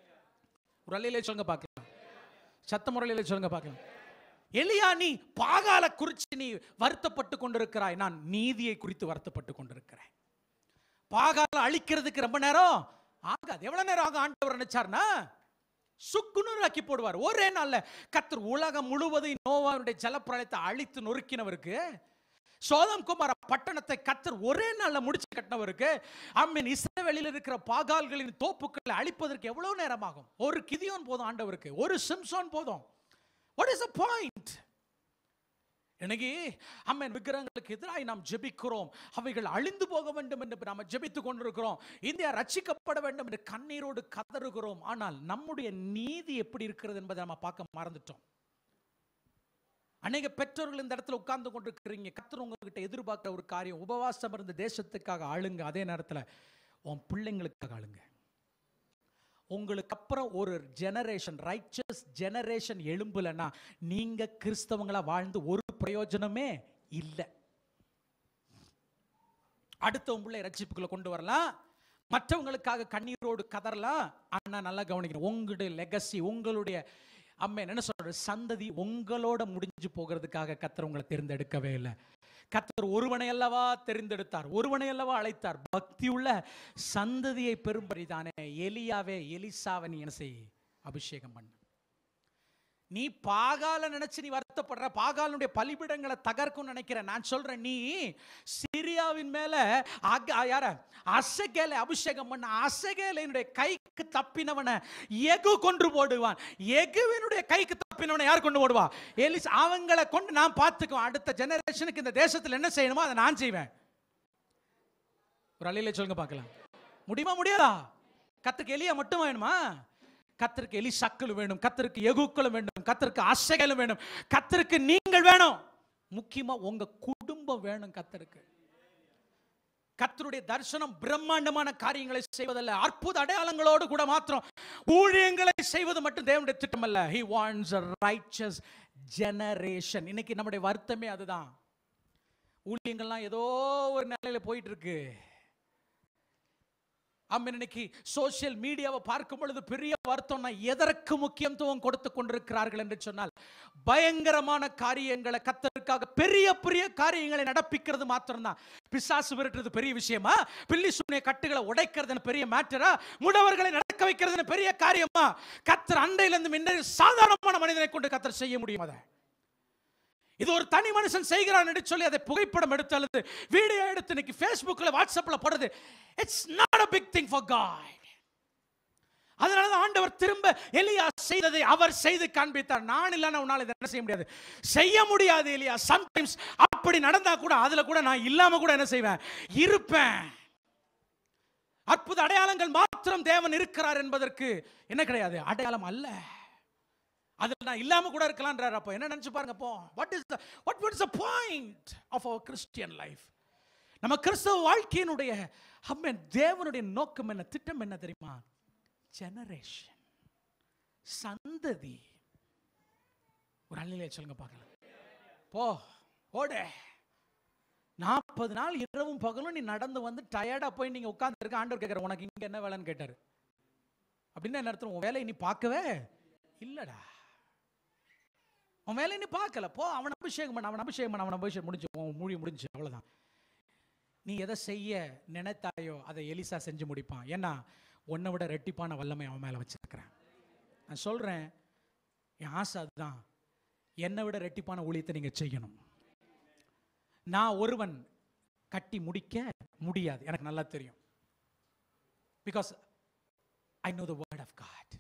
ஒரு அலையில சொல்லுங்க பார்க்கலாம் சத்த முறையில சொல்லுங்க பார்க்கலாம் எலியா நீ பாகால குறித்து நீ வருத்தப்பட்டு கொண்டிருக்கிறாய் நான் நீதியை குறித்து வருத்தப்பட்டு கொண்டிருக்கிறேன் பாகால அழிக்கிறதுக்கு ரொம்ப நேரம் ஆகாது எவ்வளவு நேரம் ஆகும் ஆண்டவர் நினைச்சார்னா சுக்குநூறு ஆக்கி போடுவார் ஒரே நாள்ல கத்தர் உலகம் முழுவதும் நோவாவுடைய ஜலப்பிரளயத்தை அழித்து நொறுக்கினவருக்கு சோதம் குமார பட்டணத்தை கத்தர் ஒரே நாள்ல முடிச்சு கட்டினவருக்கு அம்மின் இஸ்ரவேலில் இருக்கிற பாகால்களின் தோப்புக்களை அழிப்பதற்கு எவ்வளவு நேரம் ஆகும் ஒரு கிதியோன் போதும் ஆண்டவருக்கு ஒரு சிம்சோன் போதும் வாட் இஸ் அ பாயிண்ட் இன்னைக்கு அம்மன் விக்கிரகங்களுக்கு எதிராக நாம் ஜெபிக்கிறோம் அவைகள் அழிந்து போக வேண்டும் என்று நாம் ஜெபித்துக் கொண்டிருக்கிறோம் இந்தியா ரட்சிக்கப்பட வேண்டும் என்று கண்ணீரோடு கதறுகிறோம் ஆனால் நம்முடைய நீதி எப்படி இருக்கிறது என்பதை நம்ம பார்க்க மறந்துட்டோம் அநேக பெற்றோர்கள் இந்த இடத்துல உட்கார்ந்து கொண்டிருக்கிறீங்க கத்தர் உங்ககிட்ட எதிர்பார்க்கிற ஒரு காரியம் உபவாசம் இருந்த தேசத்துக்காக ஆளுங்க அதே நேரத்தில் உன் பிள்ளைங்களுக்காக ஆளுங்க உங்களுக்கு அப்புறம் ஒரு ஜெனரேஷன் ரைச்சஸ் ஜெனரேஷன் எழும்புலன்னா நீங்க கிறிஸ்தவங்களா வாழ்ந்து ஒரு பிரயோஜனமே இல்லை அடுத்தவங்க பிள்ளை ரட்சிப்புக்குள்ள கொண்டு வரலாம் மற்றவங்களுக்காக கண்ணீரோடு கதறலாம் ஆனா நல்லா கவனிக்கணும் உங்களுடைய லெகசி உங்களுடைய அம்மே என்ன சொல்றது சந்ததி உங்களோட முடிஞ்சு போகிறதுக்காக கத்தர் உங்களை தேர்ந்தெடுக்கவே இல்லை கத்தர் ஒருவனை அல்லவா தெரிந்தெடுத்தார் ஒருவனை அல்லவா அழைத்தார் பக்தியுள்ள சந்ததியை பெரும்படி தானே எலியாவே எலிசாவை நீ என்ன செய் அபிஷேகம் பண்ண நீ பாகால நினைச்சு நீ வருத்தப்படுற பாகாலனுடைய பலிபிடங்களை தகர்க்கும் நினைக்கிற நான் சொல்றேன் நீ சிரியாவின் மேல அக- யார அசகேலை அபிஷேகம் பண்ண அசகேலையினுடைய கைக்கு தப்பினவனை எகு கொன்று போடுவான் எகுவினுடைய கைக்கு தப்பினவனை யார் கொண்டு போடுவா எலிஸ் அவங்களை கொண்டு நான் பார்த்துக்குவேன் அடுத்த ஜெனரேஷனுக்கு இந்த தேசத்தில் என்ன செய்யணுமோ அதை நான் செய்வேன் ஒரு அலையில சொல்லுங்க பார்க்கலாம் முடியுமா முடியாதா கத்துக்கு எலியா மட்டும் வேணுமா கத்தருக்கு எலி சக்கல் வேணும் கத்தருக்கு எகுக்களும் வேண்டும் கத்தருக்கு அசைகளும் வேணும் கத்தருக்கு நீங்கள் வேணும் முக்கியமா உங்க குடும்பம் வேணும் கத்தருக்கு கத்தருடைய தரிசனம் பிரம்மாண்டமான காரியங்களை செய்வதல்ல அற்புத அடையாளங்களோடு கூட மாத்திரம் ஊழியங்களை செய்வது மட்டும் தேவனுடைய திட்டம் அல்ல he wants a righteous generation இன்னைக்கு நம்முடைய வருத்தமே அதுதான் ஊழியங்கள்லாம் ஏதோ ஒரு நிலையில போயிட்டு இருக்கு ஆமென் இன்னைக்கு சோஷியல் மீடியாவை பார்க்கும் பொழுது பெரிய வருத்தம் நான் எதற்கு முக்கியத்துவம் கொடுத்து கொண்டிருக்கிறார்கள் என்று சொன்னால் பயங்கரமான காரியங்களை கத்தருக்காக பெரிய பெரிய காரியங்களை நடப்பிக்கிறது மாத்திரம்தான் பிசாசு விரட்டுறது பெரிய விஷயமா பில்லி சூனிய கட்டுகளை உடைக்கிறதுன்னு பெரிய மேட்டரா முடவர்களை நடக்க வைக்கிறதுன்னு பெரிய காரியமா கத்தர் அண்டையிலிருந்து முன்னே சாதாரணமான மனிதனை கொண்டு கத்தர் செய்ய முடியும் அதை இது ஒரு தனி மனுஷன் செய்கிறான் என்று சொல்லி அதை புகைப்படம் எடுத்து அல்லது வீடியோ எடுத்து இன்னைக்கு ஃபேஸ்புக்கில் வாட்ஸ்அப்பில் போடுறது it's not a big thing for God அதனால தான் ஆண்டவர் திரும்ப எலியா செய்ததை அவர் செய்து காண்பித்தார் நான் இல்லைன்னா உன்னால் இதை என்ன செய்ய முடியாது செய்ய முடியாது எலியா சம்டைம்ஸ் அப்படி நடந்தா கூட அதுல கூட நான் இல்லாம கூட என்ன செய்வேன் இருப்பேன் அற்புத அடையாளங்கள் மாத்திரம் தேவன் இருக்கிறார் என்பதற்கு என்ன கிடையாது அடையாளம் அல்ல அதில் நான் இல்லாம கூட இருக்கலான்றார் அப்போ என்ன நினைச்சு பாருங்க அப்போ what is what what is the point of our Christian life நம்ம கிறிஸ்தவ வாழ்க்கையினுடைய அம்மன் தேவனுடைய நோக்கம் என்ன திட்டம் என்ன தெரியுமா ஜெனரேஷன் சந்ததி ஒரு அள்ளிலே சொல்லுங்க பார்க்கலாம் போ ஓடு நாற்பது நாள் இரவும் பகலும் நீ நடந்து வந்து டயர்டா போய் நீங்க உட்கார்ந்து இருக்க ஆண்டவர் கேட்கற உனக்கு இங்க என்ன வேலைன்னு கேட்டாரு அப்படின்னு என்ன அர்த்தம் உன் வேலையை நீ பார்க்கவே இல்லடா உன் வேலையை நீ பார்க்கல போ அவன் அபிஷேகம் பண்ண அவன் அபிஷேகம் பண்ண அவன் அபிஷேகம் முடிஞ்சு உன் மொழி முடிஞ்சு அவ்வளவுதான் நீ எதை செய்ய நினைத்தாயோ அதை எலிசா செஞ்சு முடிப்பான் ஏன்னா உன்னை விட ரெட்டிப்பான வல்லமை அவன் மேல வச்சிருக்கிறேன் நான் சொல்றேன் என் ஆசை அதுதான் என்னை விட ரெட்டிப்பான ஊழியத்தை நீங்க செய்யணும் நான் ஒருவன் கட்டி முடிக்க முடியாது எனக்கு நல்லா தெரியும் because I know the word of God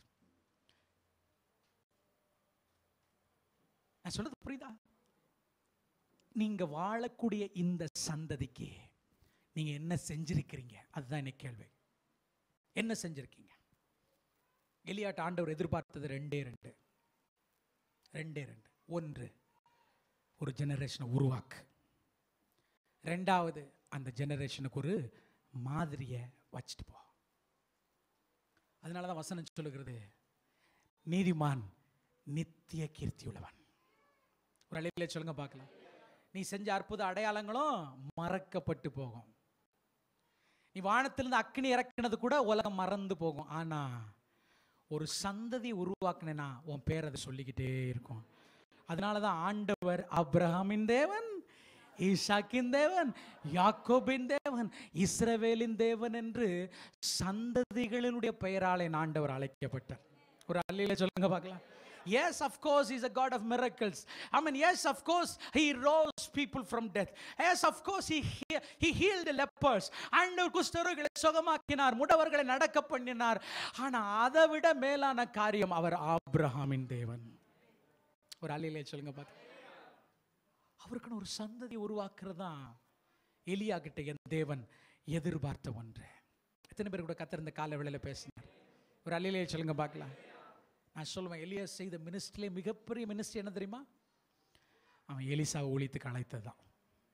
நான் சொல்றது புரியுதா நீங்க வாழக்கூடிய இந்த சந்ததிக்கு நீங்க என்ன செஞ்சிருக்கிறீங்க அதுதான் என்ன கேள்வி என்ன செஞ்சிருக்கீங்க எலியாட்ட ஆண்டவர் எதிர்பார்த்தது ரெண்டே ரெண்டு ரெண்டே ரெண்டு ஒன்று ஒரு ஜெனரேஷனை உருவாக்கு ரெண்டாவது அந்த ஜெனரேஷனுக்கு ஒரு மாதிரியை வச்சுட்டு போ அதனால தான் வசனம் சொல்லுகிறது நீதிமான் நித்திய கீர்த்தி உள்ளவன் ஒரு அழையில சொல்லுங்க பார்க்கலாம் நீ செஞ்ச அற்புத அடையாளங்களும் மறக்கப்பட்டு போகும் நீ வானத்திலிருந்து அக்கினி இறக்கினது கூட உலகம் மறந்து போகும் ஆனா ஒரு சந்ததி உருவாக்குனேனா உன் பேர் அதை சொல்லிக்கிட்டே இருக்கும் அதனால தான் ஆண்டவர் அப்ரஹாமின் தேவன் ஈசாக்கின் தேவன் யாக்கோபின் தேவன் இஸ்ரவேலின் தேவன் என்று சந்ததிகளினுடைய பெயராலே ஆண்டவர் அழைக்கப்பட்டார் ஒரு அல்லையில சொல்லுங்க பார்க்கலாம் Yes, of course, He's a God of miracles. I mean, yes, of course, He rose people from death. Yes, of course, He, he, he healed the lepers. ஆண்டவர் குஷ்டரோகளை சுகமாக்கினார் முடவர்களை நடக்க பண்ணினார் ஆனா அதை விட மேலான காரியம் அவர் ஆபிரஹாமின் தேவன் ஒரு அலையிலே சொல்லுங்க பார்க்க அவருக்குன்னு ஒரு சந்ததி உருவாக்குறது தான் எலியா கிட்ட என் தேவன் எதிர்பார்த்த ஒன்று எத்தனை பேர் கூட கத்திருந்த கால வேளையில பேசினார் ஒரு அலையிலே சொல்லுங்க பார்க்கலாம் நான் சொல்லுவேன் எலியா செய்த மினிஸ்ட்ரிலே மிகப்பெரிய மினிஸ்ட்ரி என்ன தெரியுமா அவன் எலிசா ஊழியத்துக்கு அழைத்தது தான்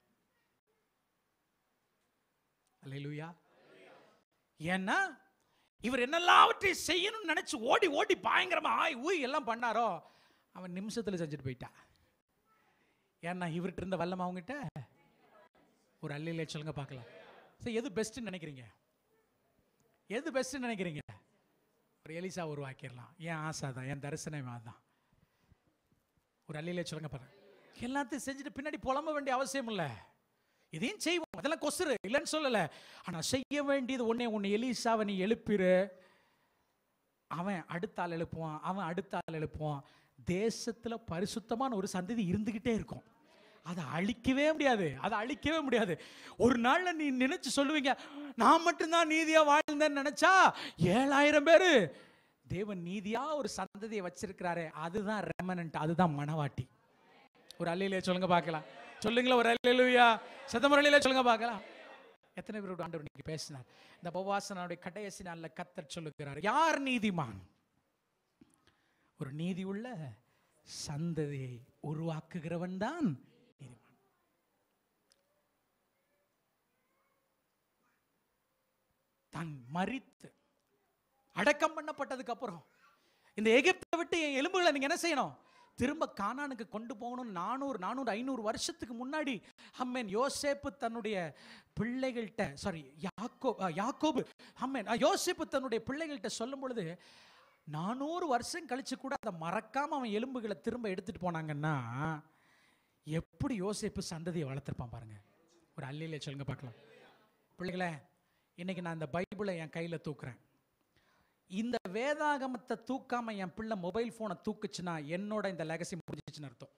அல்லேலூயா ஏன்னா இவர் என்னெல்லாவற்றையும் செய்யணும்னு நினைச்சு ஓடி ஓடி பயங்கரமா ஆய் ஊய் எல்லாம் பண்ணாரோ அவன் நிமிஷத்துல செஞ்சுட்டு போயிட்டான் ஏன்னா இவர்கிட்ட இருந்த வல்லம் அவங்ககிட்ட ஒரு அல்லையிலே சொல்லுங்க பார்க்கலாம் சரி எது பெஸ்ட்னு நினைக்கிறீங்க எது பெஸ்ட்னு நினைக்கிறீங்க ஒரு எலிசா உருவாக்கிடலாம் என் ஆசை தான் என் தரிசனம் தான் ஒரு அல்லையிலே சொல்லுங்க பாருங்க எல்லாத்தையும் செஞ்சுட்டு பின்னாடி புலம்ப வேண்டிய அவசியம் இல்லை இதையும் செய்வோம் அதெல்லாம் கொசுரு இல்லைன்னு சொல்லல ஆனா செய்ய வேண்டியது ஒண்ணே ஒண்ணு எலிசாவை நீ எழுப்பிரு அவன் அடுத்த ஆள் எழுப்புவான் அவன் அடுத்த ஆள் எழுப்புவான் தேசத்துல பரிசுத்தமான ஒரு சந்ததி இருந்துகிட்டே இருக்கும் அதை அழிக்கவே முடியாது அதை அழிக்கவே முடியாது ஒரு நாள்ல நீ நினைச்சு சொல்லுவீங்க நான் மட்டும்தான் நீதியா வாழ்ந்தேன்னு நினைச்சா ஏழாயிரம் பேரு தேவன் நீதியா ஒரு சந்ததியை வச்சிருக்கிறாரே அதுதான் ரெமனன்ட் அதுதான் மனவாட்டி ஒரு அல்லையிலே சொல்லுங்க பார்க்கலாம் சொல்லுங்களா ஒரு அல்லையிலுயா சத்தமுறையில சொல்லுங்க பார்க்கலாம் எத்தனை பேரோட ஆண்டவர் இன்னைக்கு பேசினார் இந்த பவாசனுடைய கடைசி நாள்ல கத்தர் சொல்லுகிறார் யார் நீதிமான் ஒரு நீதி உள்ள சந்ததியை உருவாக்குகிறவன் தான் நீதிமான் தான் மரித்து அடக்கம் பண்ணப்பட்டதுக்கு அப்புறம் இந்த எகிப்தை விட்டு என் எலும்புகளை நீங்க என்ன செய்யணும் திரும்ப கானானுக்கு கொண்டு போகணும் நானூறு நானூறு ஐநூறு வருஷத்துக்கு முன்னாடி அம்மேன் யோசேப்பு தன்னுடைய பிள்ளைகள்கிட்ட சாரி யாக்கோ அஹ், யாக்கோபு அம்மேன் அஹ், யோசேப்பு தன்னுடைய பிள்ளைகள்கிட்ட சொல்லும் பொழுது நானூறு வருஷம் கழிச்சு கூட அதை மறக்காம அவன் எலும்புகளை திரும்ப எடுத்துட்டு போனாங்கன்னா எப்படி யோசேப்பு சந்ததியை வளர்த்துருப்பான் பாருங்க ஒரு அல்லையில சொல்லுங்க பார்க்கலாம் பிள்ளைகளே இன்னைக்கு நான் இந்த பைபிளை என் கையில தூக்குறேன் இந்த வேதாகமத்தை தூக்காம என் பிள்ளை மொபைல் போனை தூக்குச்சுன்னா என்னோட இந்த லெகசி முடிஞ்சிச்சுன்னு அர்த்தம்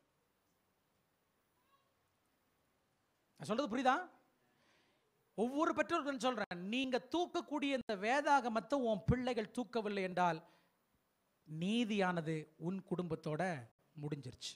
நான் சொல்றது புரியுதா ஒவ்வொரு பெற்றோர்களும் சொல்றேன் நீங்க தூக்கக்கூடிய இந்த வேதாகமத்தை உன் பிள்ளைகள் தூக்கவில்லை என்றால் நீதியானது உன் குடும்பத்தோட முடிஞ்சிருச்சு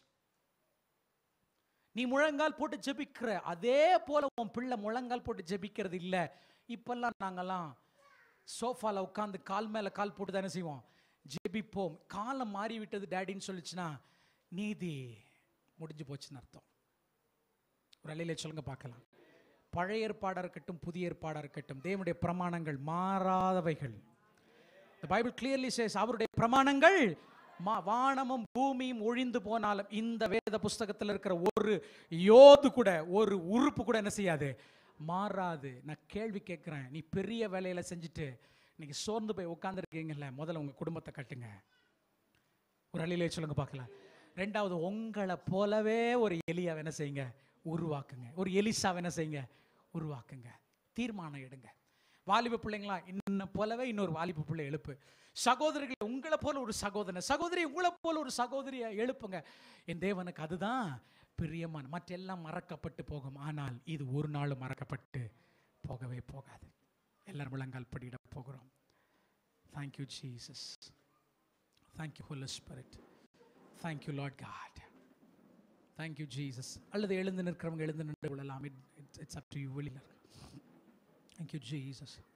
நீ முழங்கால் போட்டு ஜெபிக்கிற அதே போல உன் பிள்ளை முழங்கால் போட்டு ஜெபிக்கிறது இல்ல இப்பெல்லாம் நாங்கெல்லாம் சோஃபால உட்காந்து கால் மேல கால் போட்டு தானே செய்வோம் ஜெபிப்போம் காலம் மாறி விட்டது டேடின்னு சொல்லிச்சுன்னா நீதி முடிஞ்சு போச்சுன்னு அர்த்தம் ஒரு அலையில சொல்லுங்க பார்க்கலாம் பழைய ஏற்பாடா இருக்கட்டும் புதிய ஏற்பாடா இருக்கட்டும் தேவனுடைய பிரமாணங்கள் மாறாதவைகள் The Bible clearly says அவருடைய பிரமாணங்கள் மா வானமும் பூமியும் ஒழிந்து போனாலும் இந்த வேத புஸ்தகத்தில் இருக்கிற ஒரு யோது கூட ஒரு உறுப்பு கூட என்ன செய்யாது மாறாது நான் கேள்வி கேட்குறேன் நீ பெரிய வேலையில செஞ்சுட்டு இன்னைக்கு சோர்ந்து போய் உட்காந்துருக்கீங்கல்ல முதல்ல உங்க குடும்பத்தை கட்டுங்க ஒரு அழிலே சொல்லுங்க பார்க்கலாம் ரெண்டாவது உங்களை போலவே ஒரு எலியாவை என்ன செய்யுங்க உருவாக்குங்க ஒரு எலிசாவை என்ன செய்யுங்க உருவாக்குங்க தீர்மானம் எடுங்க வாலிப பிள்ளைங்களா இன்னும் போலவே இன்னொரு வாலிப பிள்ளை எழுப்பு சகோதரிகள் உங்களை போல ஒரு சகோதரன் சகோதரி உங்களை போல ஒரு சகோதரியை எழுப்புங்க என் தேவனுக்கு அதுதான் பிரியமான மற்றெல்லாம் மறக்கப்பட்டு போகும் ஆனால் இது ஒரு நாளும் மறக்கப்பட்டு போகவே போகாது எல்லாரும் முழங்கால் படியிட போகிறோம் thank you Jesus thank you Holy Spirit thank you Lord God thank you Jesus அல்லது எழுந்து நிற்கிறவங்க எழுந்து நின்று கொள்ளலாம் இட்ஸ் அப் டு யூ வெளியில் தேங்க்யூ ஜீசஸ்